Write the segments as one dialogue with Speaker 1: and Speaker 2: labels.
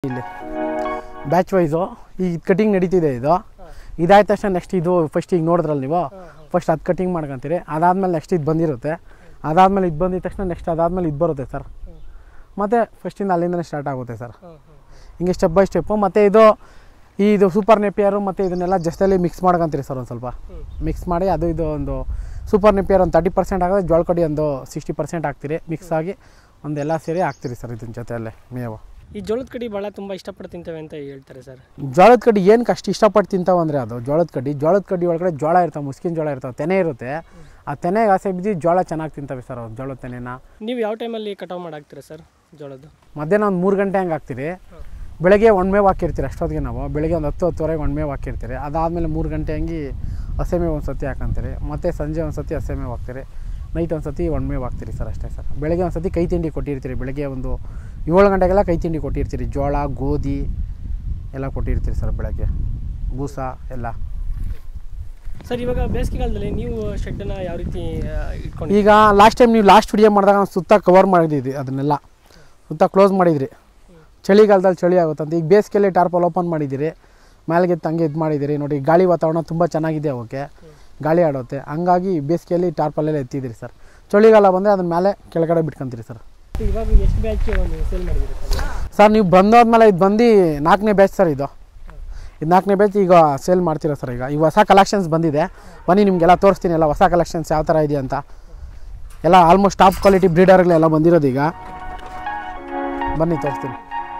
Speaker 1: ಇಲ್ಲಿ batch wise ಈಗ cutting ನಡೀತಿದೆ ಇದು ಇದಾದ ತಕ್ಷಣ ನೆಕ್ಸ್ಟ್ ಇದು ಫಸ್ಟ್ ಈಗ ನೋಡಿದ್ರಲ್ಲ ನೀವು ಫಸ್ಟ್ ಅದು ಕಟಿಂಗ್ ಮಾಡ್ಕೊಂತೀರಿ ಅದಾದಮೇಲೆ ನೆಕ್ಸ್ಟ್ ಇದು ಬಂದಿರುತ್ತೆ ಅದಾದಮೇಲೆ ಇದು ಬಂದಿದ ತಕ್ಷಣ ನೆಕ್ಸ್ಟ್ ಅದಾದಮೇಲೆ ಇದು ಬರುತ್ತೆ ಸರ್ ಮತ್ತು ಫಸ್ಟಿಂದ ಅಲ್ಲಿಂದನೇ ಸ್ಟಾರ್ಟ್ ಆಗುತ್ತೆ ಸರ್ ಹಿಂಗೆ ಸ್ಟೆಪ್ ಬೈ ಸ್ಟೆಪ್ಪು ಮತ್ತು ಇದು ಈ ಇದು ಸೂಪರ್ ನೆಪಿಯರು ಮತ್ತು ಇದನ್ನೆಲ್ಲ ಜಸ್ಟಲ್ಲಿ ಮಿಕ್ಸ್ ಮಾಡ್ಕೊಂತೀರಿ ಸರ್ ಒಂದು ಸ್ವಲ್ಪ ಮಿಕ್ಸ್ ಮಾಡಿ ಅದು ಇದು ಒಂದು ಸೂಪರ್ ನೆಪಿಯರ್ ಒಂದು ತರ್ಟಿ ಪರ್ಸೆಂಟ್ ಆಗೋದು ಜೋಳ ಕಡಿ ಒಂದು ಸಿಕ್ಸ್ಟಿ ಪರ್ಸೆಂಟ್ ಹಾಕ್ತೀರಿ ಮಿಕ್ಸ್ ಆಗಿ ಒಂದೆಲ್ಲ ಸೇರಿ ಹಾಕ್ತೀರಿ ಸರ್ ಇದನ್ನ ಜೊತೆಯಲ್ಲೇ ಮೇವು
Speaker 2: ಈ ಜೋಳದ ಕಡಿ ಭಾಳ ತುಂಬ ಇಷ್ಟಪಟ್ಟು ತಿಂತೇವೆ ಅಂತ ಹೇಳ್ತಾರೆ ಸರ್
Speaker 1: ಜೋಳದ ಕಡ್ಡಿ ಏನಕ್ಕೆ ಅಷ್ಟು ಇಷ್ಟಪಟ್ಟು ತಿಂತಾವ ಅಂದರೆ ಅದು ಜೋಳದ ಕಡ್ಡಿ ಜೋಳದ ಕಡ್ಡಿ ಒಳಗಡೆ ಜೋಳ ಇರ್ತಾವೆ ಮುಸ್ಕಿನ ಜೋಳ ಇರ್ತಾವೆ ತೆನೆ ಇರುತ್ತೆ ಆ ತೆನೆಗೆ ಆಸೆ ಬಿದ್ದು ಜೋಳ ಚೆನ್ನಾಗಿ ತಿಂತವೆ ಸರ್ ಅವ್ರು ಜೋಳದ ತೆನೆನ
Speaker 2: ನೀವು ಯಾವ ಟೈಮಲ್ಲಿ ಕಟಾವು ಮಾಡಾಕ್ತೀರಾ ಸರ್ ಜೋಳದ್ದು
Speaker 1: ಮಧ್ಯಾಹ್ನ ಒಂದು ಮೂರು ಗಂಟೆ ಹಂಗೆ ಹಾಕ್ತೀರಿ ಬೆಳಗ್ಗೆ ಒಣಮೇವು ಹಾಕಿರ್ತೀರಿ ಅಷ್ಟೊತ್ತಿಗೆ ನಾವು ಬೆಳಗ್ಗೆ ಒಂದು ಹತ್ತು ಹತ್ತುವರೆಗೆ ಒಣಮೇವು ಹಾಕಿರ್ತೀರಿ ಅದಾದಮೇಲೆ ಮೂರು ಗಂಟೆ ಹಂಗೆ ಹಸೆ ಮೇವು ಒಂದು ಸತಿ ಹಾಕಂತೀರಿ ಮತ್ತು ಸಂಜೆ ಒಂದು ಸತಿ ಹಸೆ ಮೇವು ಹಾಕ್ತೀರಿ ನೈಟ್ ಒಂದು ಸತಿ ಒಣಮೇವು ಹಾಕ್ತೀರಿ ಸರ್ ಅಷ್ಟೇ ಸರ್ ಬೆಳಗ್ಗೆ ಒಂದು ಸತಿ ಕೈ ತಿಂಡಿ ಕೊಟ್ಟಿರ್ತೀರಿ ಬೆಳಗ್ಗೆ ಒಂದು ಏಳು ಗಂಟೆಗೆಲ್ಲ ಕೈ ತಿಂಡಿ ಕೊಟ್ಟಿರ್ತೀರಿ ಜೋಳ ಗೋಧಿ ಎಲ್ಲ ಕೊಟ್ಟಿರ್ತೀರಿ ಸರ್ ಬೆಳಗ್ಗೆ ಬೂಸ ಎಲ್ಲ
Speaker 2: ಸರ್ ಇವಾಗ ಬೇಸಿಗೆಗಾಲದಲ್ಲಿ ನೀವು ಶೆಡ್ಡನ್ನು ಯಾವ ರೀತಿ ಇಟ್ಕೊಂಡು
Speaker 1: ಈಗ ಲಾಸ್ಟ್ ಟೈಮ್ ನೀವು ಲಾಸ್ಟ್ ವಿಡಿಯೋ ಮಾಡಿದಾಗ ನಾವು ಸುತ್ತ ಕವರ್ ಮಾಡಿದ್ವಿ ಅದನ್ನೆಲ್ಲ ಸುತ್ತ ಕ್ಲೋಸ್ ಮಾಡಿದ್ರಿ ಚಳಿಗಾಲದಲ್ಲಿ ಚಳಿ ಆಗುತ್ತಂತ ಈಗ ಬೇಸಿಗೆಯಲ್ಲಿ ಟಾರ್ಪಲ್ ಓಪನ್ ಮಾಡಿದ್ದೀರಿ ಮೇಲ್ಗೆ ತಂಗೆ ಇದು ಮಾಡಿದ್ದೀರಿ ನೋಡಿ ಗಾಳಿ ವಾತಾವರಣ ತುಂಬ ಚೆನ್ನಾಗಿದೆ ಅವಕ್ಕೆ ಗಾಳಿ ಆಡುತ್ತೆ ಹಂಗಾಗಿ ಬೇಸಿಗೆಯಲ್ಲಿ ಟಾರ್ಪಲ್ಲೆಲ್ಲ ಎತ್ತಿದ್ದೀರಿ ಸರ್ ಚಳಿಗಾಲ ಬಂದರೆ ಅದನ್ನ ಮೇಲೆ ಕೆಳಗಡೆ ಬಿಟ್ಕೊಂತೀರಿ ಸರ್
Speaker 2: ಇವಾಗ ಎಷ್ಟು ಬ್ಯಾಚ್ ಒಂದು ಸೇಲ್ ಮಾಡಿದ್ದೀರಾ ಸರ್
Speaker 1: ಸರ್ ನೀವು ಬಂದಾದ್ಮೇಲೆ ಇದು ಬಂದು ನಾಲ್ಕನೇ ಬ್ಯಾಚ್ ಸರ್ ಇದು ಇದು ನಾಲ್ಕನೇ ಬ್ಯಾಚ್ ಈಗ ಸೇಲ್ ಮಾಡ್ತೀರಾ ಸರ್ ಈಗ ಈಗ ಹೊಸ ಕಲೆಕ್ಷನ್ಸ್ ಬಂದಿದೆ ಬನ್ನಿ ನಿಮಗೆಲ್ಲ ತೋರಿಸ್ತೀನಿ ಎಲ್ಲ ಹೊಸ ಕಲೆಕ್ಷನ್ಸ್ ಯಾವ ಥರ ಇದೆ ಅಂತ ಎಲ್ಲ ಆಲ್ಮೋಸ್ಟ್ ಟಾಪ್ ಕ್ವಾಲಿಟಿ ಬ್ರೀಡರ್ಗಳೆಲ್ಲ ಬಂದಿರೋದು ಈಗ ಬನ್ನಿ ತೋರಿಸ್ತೀನಿ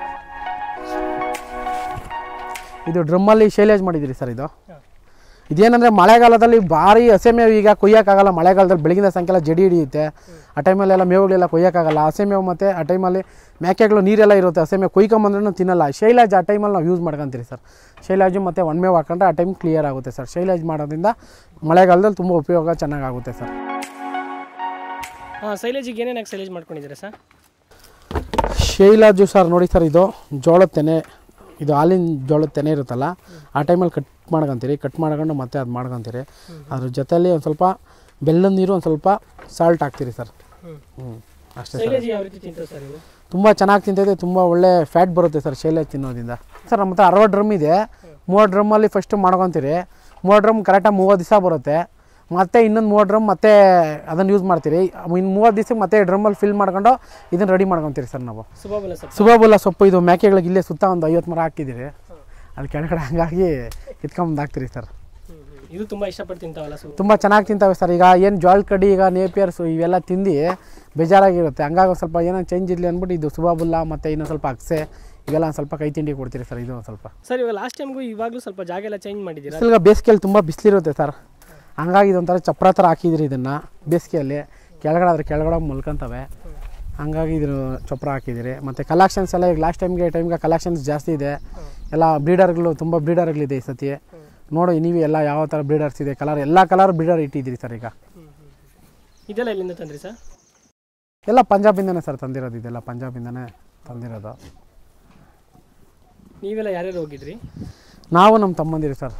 Speaker 1: ಇದು ಡ್ರಮ್ಮಲ್ಲಿ ಶೈಲೇಜ್ ಮಾಡಿದ್ದೀರಿ ಸರ್ ಇದು ಇದೇನಂದರೆ ಮಳೆಗಾಲದಲ್ಲಿ ಭಾರಿ ಹಸೆ ಮೇವು ಈಗ ಕೊಯ್ಯೋಕ್ಕಾಗಲ್ಲ ಮಳೆಗಾಲದಲ್ಲಿ ಬೆಳಗಿನ ಸಾಯಂಕಾಲ ಜಡಿ ಹಿಡಿಯುತ್ತೆ ಆ ಟೈಮಲ್ಲೆಲ್ಲ ಮೇವುಗಳೆಲ್ಲ ಕೊಯ್ಯೋಕ್ಕಾಗಲ್ಲ ಹಸೆ ಮೇವು ಮತ್ತು ಆ ಟೈಮಲ್ಲಿ ಮೇಕೆಗಳು ನೀರೆಲ್ಲ ಇರುತ್ತೆ ಹಸೆ ಮೇವು ಕೊಯ್ಕೊಂಬಂದ್ರೂ ತಿನ್ನಲ್ಲ ಶೈಲಾಜ್ ಆ ಟೈಮಲ್ಲಿ ನಾವು ಯೂಸ್ ಮಾಡ್ಕೊತೀರಿ ಸರ್ ಶೈಲಾಜು ಮತ್ತು ಒಣಮೇವು ಹಾಕೊಂಡ್ರೆ ಆ ಟೈಮ್ ಕ್ಲಿಯರ್ ಆಗುತ್ತೆ ಸರ್ ಶೈಲಾಜ್ ಮಾಡೋದ್ರಿಂದ ಮಳೆಗಾಲದಲ್ಲಿ ತುಂಬ ಉಪಯೋಗ ಚೆನ್ನಾಗಾಗುತ್ತೆ ಸರ್
Speaker 2: ಹಾಂ ಸೈಲೇಜಿಗೆ ಏನೇನಾಗಿ ಸೈಲೇಜ್ ಮಾಡ್ಕೊಂಡಿದ್ದೀರಾ ಸರ್
Speaker 1: ಶೈಲಾಜು ಸರ್ ನೋಡಿ ಸರ್ ಇದು ಜೋಳದ ತೆನೆ ಇದು ಹಾಲಿನ ಜೋಳದ ತೆನೆ ಇರುತ್ತಲ್ಲ ಆ ಟೈಮಲ್ಲಿ ಕಟ್ ಮಾಡ್ಕೊತೀರಿ ಕಟ್ ಮಾಡ್ಕೊಂಡು ಮತ್ತೆ ಅದು ಮಾಡ್ಕೊತೀರಿ ಅದ್ರ ಜೊತೆಯಲ್ಲಿ ಒಂದು ಸ್ವಲ್ಪ ಬೆಲ್ಲದ ನೀರು ಒಂದು ಸ್ವಲ್ಪ ಸಾಲ್ಟ್ ಹಾಕ್ತೀರಿ ಸರ್
Speaker 2: ಹ್ಞೂ
Speaker 1: ಹ್ಞೂ ಅಷ್ಟೇ ಸರ್
Speaker 2: ಸೈಲೇಜ್ ಯಾವ ರೀತಿ ತಿಂತೇವೆ ಸರ್ ಇದು
Speaker 1: ತುಂಬ ಚೆನ್ನಾಗಿ ತಿಂತೈತೆ ತುಂಬ ಒಳ್ಳೆ ಫ್ಯಾಟ್ ಬರುತ್ತೆ ಸರ್ ಶೈಲೇಜ್ ತಿನ್ನೋದ್ರಿಂದ ಸರ್ ನಮ್ಮ ಹತ್ರ ಅರವತ್ತು ಡ್ರಮ್ ಇದೆ ಮೂವತ್ತು ಡ್ರಮ್ಮಲ್ಲಿ ಫಸ್ಟ್ ಮಾಡ್ಕೊತೀರಿ ಮೂವತ್ತು ಡ್ರಮ್ ಕರೆಕ್ಟಾಗಿ ಮೂವತ್ತು ದಿವಸ ಬರುತ್ತೆ ಮತ್ತೆ ಇನ್ನೊಂದು ಮೂವತ್ತು ಡ್ರಮ್ ಮತ್ತೆ ಅದನ್ನು ಯೂಸ್ ಮಾಡ್ತೀರಿ ಇನ್ನು ಮೂವತ್ತು ದಿವಸಕ್ಕೆ ಮತ್ತೆ ಡ್ರಮ್ಮಲ್ಲಿ ಫಿಲ್ ಮಾಡ್ಕೊಂಡು ಇದನ್ನು ರೆಡಿ ಮಾಡ್ಕೊತೀರಿ ಸರ್ ನಾವು
Speaker 2: ಸುಬಾಬಲ ಸರ್
Speaker 1: ಸುಬಾಬುಲ್ಲ ಸೊಪ್ಪು ಇದು ಮೇಕೆಗಳಿಗೆ ಇಲ್ಲೇ ಸುತ್ತ ಒಂದು ಐವತ್ತು ಮರ ಹಾಕಿದ್ದೀರಿ ಅಲ್ಲಿ ಕೆಳಗಡೆ ಹಂಗಾಗಿ ಕಿತ್ಕೊಂಬಂದು ಹಾಕ್ತೀರಿ ಸರ್
Speaker 2: ಇದು ತುಂಬ ಇಷ್ಟಪಟ್ಟು ತಿಂತಾವಲ್ಲ ಸು
Speaker 1: ತುಂಬ ಚೆನ್ನಾಗಿ ತಿಂತಾವೆ ಸರ್ ಈಗ ಏನು ಜೋಳದ ಕಡ್ಡಿ ಈಗ ನೇಪಿಯರ್ಸು ಇವೆಲ್ಲ ತಿಂದು ಬೇಜಾರಾಗಿರುತ್ತೆ ಹಂಗಾಗಿ ಒಂದು ಸ್ವಲ್ಪ ಏನೋ ಚೇಂಜ್ ಇರಲಿ ಅಂದ್ಬಿಟ್ಟು ಇದು ಸುಬಾಬುಲ್ಲ ಮತ್ತು ಇನ್ನೊಂದು ಸ್ವಲ್ಪ ಅಕ್ಸೆ ಇವೆಲ್ಲ ಒಂದು ಸ್ವಲ್ಪ ಕೈ ತಿಂಡಿ ಕೊಡ್ತೀರಿ ಸರ್ ಇದು ಒಂದು ಸ್ವಲ್ಪ
Speaker 2: ಸರ್ ಇವಾಗ ಲಾಸ್ಟ್ ಟೈಮ್ಗೂ ಇವಾಗಲೂ ಸ್ವಲ್ಪ ಜಾಗ ಎಲ್ಲ ಚೇಂಜ್ ಮಾಡಿದ್ದೀರಾ
Speaker 1: ಬಿಸಿಲಿಗೆ ಬೇಸಿಗೆಯಲ್ಲಿ ತುಂಬ ಬಿಸಿಲಿರುತ್ತೆ ಸರ್ ಹಂಗಾಗಿ ಇದೊಂಥರ ಚಪ್ರ ಥರ ಹಾಕಿದ್ರಿ ಇದನ್ನು ಬೇಸಿಗೆಯಲ್ಲಿ ಕೆಳಗಡೆ ಅದ್ರ ಕೆಳಗಡೆ ಮುಲ್ಕೊಂತವೆ ಹಂಗಾಗಿ ಇದ್ರ ಚಪ್ರ ಹಾಕಿದ್ದೀರಿ ಮತ್ತು ಕಲೆಕ್ಷನ್ಸ್ ಎಲ್ಲ ಈಗ ಲಾಸ್ಟ್ ಟೈಮ್ಗೆ ಟೈಮ್ಗೆ ಕಲೆಕ್ಷನ್ಸ್ ಜಾಸ್ತಿ ಇದೆ ಎಲ್ಲ ಬ್ರೀಡರ್ಗಳು ತುಂಬ ಬ್ರೀಡರ್ಗಳಿದೆ ಈ ಸತಿ ನೋಡಿ ನೀವು ಎಲ್ಲ ಯಾವ ಥರ ಬ್ರೀಡರ್ಸ್ ಇದೆ ಕಲರ್ ಎಲ್ಲ ಕಲರ್ ಬ್ರೀಡರ್ ಇಟ್ಟಿದ್ದೀರಿ ಸರ್ ಈಗ
Speaker 2: ಇದೆಲ್ಲ ಎಲ್ಲಿಂದ ತಂದ್ರಿ ಸರ್
Speaker 1: ಎಲ್ಲ ಪಂಜಾಬಿಂದನೇ ಸರ್ ತಂದಿರೋದು ಇದೆಲ್ಲ ಪಂಜಾಬಿಂದನೇ ತಂದಿರೋದು
Speaker 2: ನೀವೆಲ್ಲ ಯಾರ್ಯಾರು ಹೋಗಿದ್ರಿ
Speaker 1: ನಾವು ನಮ್ಮ ತಮ್ಮಂದಿರಿ ಸರ್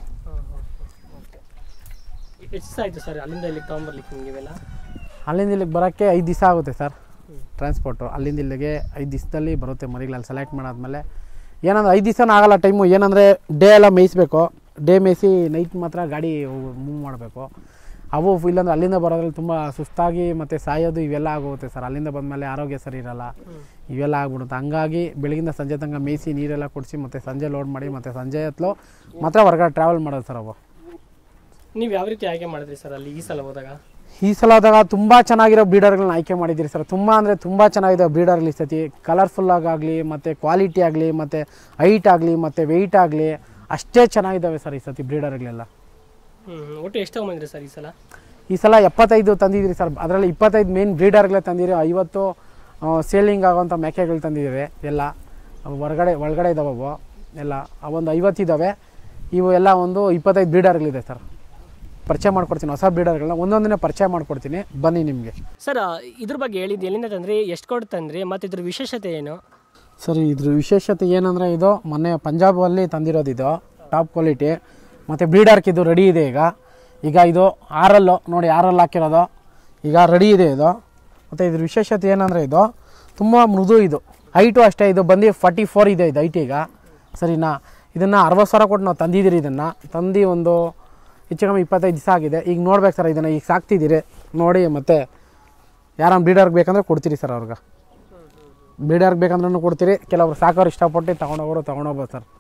Speaker 2: ಎಷ್ಟು ದಿವಸ ಆಯಿತು ಸರ್ ಅಲ್ಲಿಂದ ಇಲ್ಲಿಗೆ ತೊಗೊಂಬರ್ಲಿಕ್ಕೆ ನಿಮ್ಗೆ ಇವೆಲ್ಲ
Speaker 1: ಅಲ್ಲಿಂದ ಇಲ್ಲಿಗೆ ಬರೋಕ್ಕೆ ಐದು ದಿವಸ ಆಗುತ್ತೆ ಸರ್ ಟ್ರಾನ್ಸ್ಪೋರ್ಟು ಅಲ್ಲಿಂದ ಇಲ್ಲಿಗೆ ಐದು ದಿವಸದಲ್ಲಿ ಬರುತ್ತೆ ಮರಿಗಳಲ್ಲಿ ಸೆಲೆಕ್ಟ್ ಮಾಡಾದ್ಮೇಲೆ ಏನಂದ್ರೆ ಐದು ದಿವಸನೂ ಆಗಲ್ಲ ಟೈಮು ಏನಂದರೆ ಡೇ ಎಲ್ಲ ಮೇಯಿಸ್ಬೇಕು ಡೇ ಮೇಯಿಸಿ ನೈಟ್ ಮಾತ್ರ ಗಾಡಿ ಮೂವ್ ಮಾಡಬೇಕು ಅವು ಇಲ್ಲಾಂದ್ರೆ ಅಲ್ಲಿಂದ ಬರೋದ್ರಲ್ಲಿ ತುಂಬ ಸುಸ್ತಾಗಿ ಮತ್ತು ಸಾಯೋದು ಇವೆಲ್ಲ ಆಗೋಗುತ್ತೆ ಸರ್ ಅಲ್ಲಿಂದ ಬಂದಮೇಲೆ ಆರೋಗ್ಯ ಸರಿ ಇರಲ್ಲ ಇವೆಲ್ಲ ಆಗ್ಬಿಡುತ್ತೆ ಹಂಗಾಗಿ ಬೆಳಗಿಂದ ಸಂಜೆ ತನಕ ಮೇಯಿಸಿ ನೀರೆಲ್ಲ ಕುಡಿಸಿ ಮತ್ತು ಸಂಜೆ ಲೋಡ್ ಮಾಡಿ ಮತ್ತು ಸಂಜೆ ಹೊತ್ತು ಮಾತ್ರ ಹೊರಗಡೆ ಟ್ರಾವೆಲ್ ಮಾಡೋದು ಸರ್ ಅವು
Speaker 2: ನೀವು ಯಾವ ರೀತಿ ಆಯ್ಕೆ ಮಾಡಿದ್ರಿ ಸರ್ ಅಲ್ಲಿ ಈ ಸಲ ಹೋದಾಗ
Speaker 1: ಈ ಸಲ ಆದಾಗ ತುಂಬ ಚೆನ್ನಾಗಿರೋ ಬ್ರೀಡರ್ಗಳನ್ನ ಆಯ್ಕೆ ಮಾಡಿದ್ದೀರಿ ಸರ್ ತುಂಬ ಅಂದರೆ ತುಂಬ ಚೆನ್ನಾಗಿದೆ ಬ್ರೀಡರ್ಗಳು ಈ ಸತಿ ಕಲರ್ಫುಲ್ಲಾಗಲಿ ಮತ್ತು ಕ್ವಾಲಿಟಿ ಆಗಲಿ ಮತ್ತು ಹೈಟ್ ಆಗಲಿ ಮತ್ತು ವೆಯ್ಟ್ ಆಗಲಿ ಅಷ್ಟೇ ಚೆನ್ನಾಗಿದ್ದಾವೆ ಸರ್ ಈ ಸತಿ ಬ್ರೀಡರ್ಗಳೆಲ್ಲ
Speaker 2: ಹ್ಞೂ ಒಟ್ಟು ಎಷ್ಟು ತೊಗೊಂಬಂದ್ರಿ ಸರ್ ಈ ಸಲ
Speaker 1: ಈ ಸಲ ಎಪ್ಪತ್ತೈದು ತಂದಿದ್ದೀರಿ ಸರ್ ಅದರಲ್ಲಿ ಇಪ್ಪತ್ತೈದು ಮೇನ್ ಬ್ರೀಡರ್ಗಳೇ ತಂದಿರಿ ಐವತ್ತು ಸೇಲಿಂಗ್ ಆಗೋಂಥ ಮೇಕೆಗಳು ತಂದಿದ್ದೀವಿ ಎಲ್ಲ ಅವು ಹೊರಗಡೆ ಒಳಗಡೆ ಇದ್ದಾವೆ ಅವು ಎಲ್ಲ ಅವೊಂದು ಐವತ್ತು ಇದ್ದಾವೆ ಇವು ಎಲ್ಲ ಒಂದು ಇಪ್ಪತ್ತೈದು ಬ್ರೀಡರ್ಗಳಿದೆ ಸರ್ ಪರಿಚಯ ಮಾಡ್ಕೊಡ್ತೀನಿ ಹೊಸ ಬ್ರೀಡರ್ಗಳನ್ನ ಒಂದೊಂದನ್ನೇ ಪರಿಚಯ ಮಾಡ್ಕೊಡ್ತೀನಿ ಬನ್ನಿ ನಿಮಗೆ
Speaker 2: ಸರ್ ಇದ್ರ ಬಗ್ಗೆ ಹೇಳಿದ್ದು ಎಲ್ಲಿಂದ ತಂದ್ರಿ ಎಷ್ಟು ಕೊಟ್ಟು ತಂದ್ರಿ ಮತ್ತು ಇದ್ರ ವಿಶೇಷತೆ ಏನು
Speaker 1: ಸರ್ ಇದ್ರ ವಿಶೇಷತೆ ಏನಂದರೆ ಇದು ಮೊನ್ನೆ ಪಂಜಾಬಲ್ಲಿ ತಂದಿರೋದು ಇದು ಟಾಪ್ ಕ್ವಾಲಿಟಿ ಮತ್ತು ಬ್ರೀಡರ್ಕ್ ಇದು ರೆಡಿ ಇದೆ ಈಗ ಈಗ ಇದು ಆರಲ್ಲು ನೋಡಿ ಆರಲ್ಲಿ ಹಾಕಿರೋದು ಈಗ ರೆಡಿ ಇದೆ ಇದು ಮತ್ತು ಇದ್ರ ವಿಶೇಷತೆ ಏನಂದರೆ ಇದು ತುಂಬ ಮೃದು ಇದು ಹೈಟು ಅಷ್ಟೇ ಇದು ಬಂದು ಫಾರ್ಟಿ ಫೋರ್ ಇದೆ ಇದು ಹೈಟ್ ಈಗ ಸರಿನಾ ಇದನ್ನು ಅರವತ್ತು ಸಾವಿರ ಕೊಟ್ಟು ನಾವು ತಂದಿದ್ದೀರಿ ಇದನ್ನು ತಂದು ಒಂದು ಹೆಚ್ಚು ಕಮ್ಮಿ ಇಪ್ಪತ್ತೈದು ದಿವಸ ಆಗಿದೆ ಈಗ ನೋಡ್ಬೇಕು ಸರ್ ಇದನ್ನು ಈಗ ಸಾಕ್ತಿದ್ದೀರಿ ನೋಡಿ ಮತ್ತು ಯಾರನ್ನ ಬ್ರೀಡರ್ಗೆ ಬೇಕಂದ್ರೆ ಕೊಡ್ತೀರಿ ಸರ್ ಅವ್ರಿಗೆ ಬ್ರೀಡರ್ಗೆ ಬೇಕಂದ್ರೂ ಕೊಡ್ತೀರಿ ಕೆಲವರು ಸಾಕೋರು ಇಷ್ಟಪಟ್ಟು ತೊಗೊಂಡೋಗೋರು ತೊಗೊಂಡೋಗ್ಬೋದು ಸರ್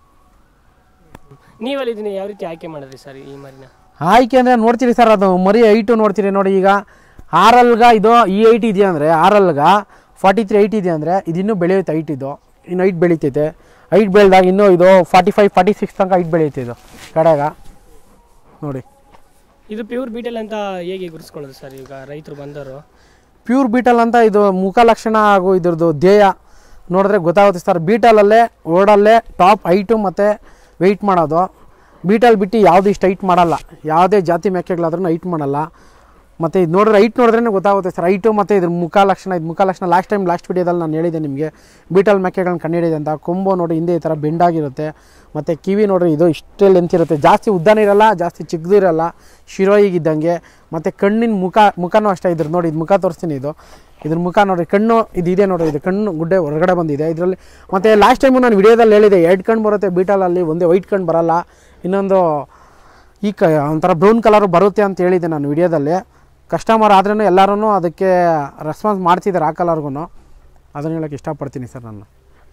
Speaker 2: ನೀವಲ್ಲಿ ಇದನ್ನ ಯಾವ ರೀತಿ ಆಯ್ಕೆ ಮಾಡಿದ್ರಿ ಸರ್ ಈ ಮರಿನ
Speaker 1: ಆಯ್ಕೆ ಅಂದರೆ ನೋಡ್ತೀರಿ ಸರ್ ಅದು ಮರಿ ಐಟು ನೋಡ್ತೀರಿ ನೋಡಿ ಈಗ ಆರಲ್ಗ ಇದು ಈ ಐಟ್ ಇದೆಯಾ ಅಂದರೆ ಆರಲ್ಗ ಫಾರ್ಟಿ ತ್ರೀ ಐಟ್ ಇದೆ ಅಂದರೆ ಇದು ಇನ್ನೂ ಬೆಳೆಯುತ್ತೆ ಐಟ್ ಇದು ಇನ್ನು ಐಟ್ ಬೆಳೀತೈತೆ ಐಟ್ ಬೆಳೆದಾಗ ಇನ್ನೂ ಇದು ಫಾರ್ಟಿ ಫೈವ್ ಫಾರ್ಟಿ ಸಿಕ್ಸ್ ತನಕ ಐಟ್ ಬೆಳೆಯುತ್ತೆ ಇದು ಕಡೆಗ ನೋಡಿ
Speaker 2: ಇದು ಪ್ಯೂರ್ ಬೀಟಲ್ ಅಂತ ಹೇಗೆ ಗುರುಸ್ಕೊಳ್ಳೋದು ಸರ್ ಈಗ ರೈತರು ಬಂದವರು
Speaker 1: ಪ್ಯೂರ್ ಬೀಟಲ್ ಅಂತ ಇದು ಮುಖ ಲಕ್ಷಣ ಹಾಗೂ ಇದ್ರದ್ದು ಧ್ಯೇಯ ನೋಡಿದ್ರೆ ಗೊತ್ತಾಗುತ್ತೆ ಸರ್ ಬೀಟಲಲ್ಲೇ ಓಡಲ್ಲೇ ಟಾಪ್ ಹೈಟು ಮತ್ತು ವೆಯ್ಟ್ ಮಾಡೋದು ಬೀಟಲ್ ಬಿಟ್ಟು ಯಾವುದು ಇಷ್ಟು ಹೈಟ್ ಮಾಡಲ್ಲ ಯಾವುದೇ ಜಾತಿ ಮೇಕೆಗಳಾದ್ರೂ ಹೈಟ್ ಮಾಡಲ್ಲ ಮತ್ತು ಇದು ನೋಡಿದ್ರೆ ಹೈಟ್ ನೋಡಿದ್ರೆ ಗೊತ್ತಾಗುತ್ತೆ ಸರ್ ಹೈಟು ಮತ್ತು ಇದ್ರ ಮುಖ ಲಕ್ಷಣ ಇದು ಮುಖ ಲಕ್ಷಣ ಲಾಸ್ಟ್ ಟೈಮ್ ಲಾಸ್ಟ್ ವಿಡಿಯೋದಲ್ಲಿ ನಾನು ಹೇಳಿದೆ ನಿಮಗೆ ಬೀಟಲ್ ಮೇಕೆಗಳನ್ನ ಕಂಡಿಡಿದೆ ಅಂತ ಕೊಂಬು ನೋಡಿ ಹಿಂದೆ ಈ ಥರ ಬೆಂಡಾಗಿರುತ್ತೆ ಮತ್ತು ಕಿವಿ ನೋಡ್ರಿ ಇದು ಇಷ್ಟೇ ಲೆಂತ್ ಇರುತ್ತೆ ಜಾಸ್ತಿ ಉದ್ದನೂ ಇರಲ್ಲ ಜಾಸ್ತಿ ಚಿಕ್ಕದು ಇರಲ್ಲ ಶಿರೋಯಿಗಿದ್ದಂಗೆ ಮತ್ತು ಕಣ್ಣಿನ ಮುಖ ಮುಖನೂ ಅಷ್ಟೇ ಇದ್ರ ನೋಡಿ ಇದು ಮುಖ ತೋರಿಸ್ತೀನಿ ಇದು ಇದ್ರ ಮುಖ ನೋಡ್ರಿ ಕಣ್ಣು ಇದು ಇದೆ ನೋಡ್ರಿ ಇದು ಕಣ್ಣು ಗುಡ್ಡೆ ಹೊರಗಡೆ ಬಂದಿದೆ ಇದರಲ್ಲಿ ಮತ್ತು ಲಾಸ್ಟ್ ಟೈಮು ನಾನು ವಿಡಿಯೋದಲ್ಲಿ ಹೇಳಿದೆ ಎರಡು ಕಣ್ಣು ಬರುತ್ತೆ ಬೀಟಲಲ್ಲಿ ಒಂದೇ ವೈಟ್ ಕಣ್ಣು ಬರಲ್ಲ ಇನ್ನೊಂದು ಈ ಕ ಒಂಥರ ಬ್ರೌನ್ ಕಲರು ಬರುತ್ತೆ ಅಂತ ಹೇಳಿದ್ದೆ ನಾನು ವಿಡಿಯೋದಲ್ಲಿ ಕಸ್ಟಮರ್ ಆದ್ರೂ ಎಲ್ಲರೂ ಅದಕ್ಕೆ ರೆಸ್ಪಾನ್ಸ್ ಮಾಡ್ತಿದ್ದಾರೆ ಆ ಕಲರ್ಗೂ ಅದನ್ನು ಹೇಳೋಕ್ಕೆ ಇಷ್ಟಪಡ್ತೀನಿ ಸರ್ ನಾನು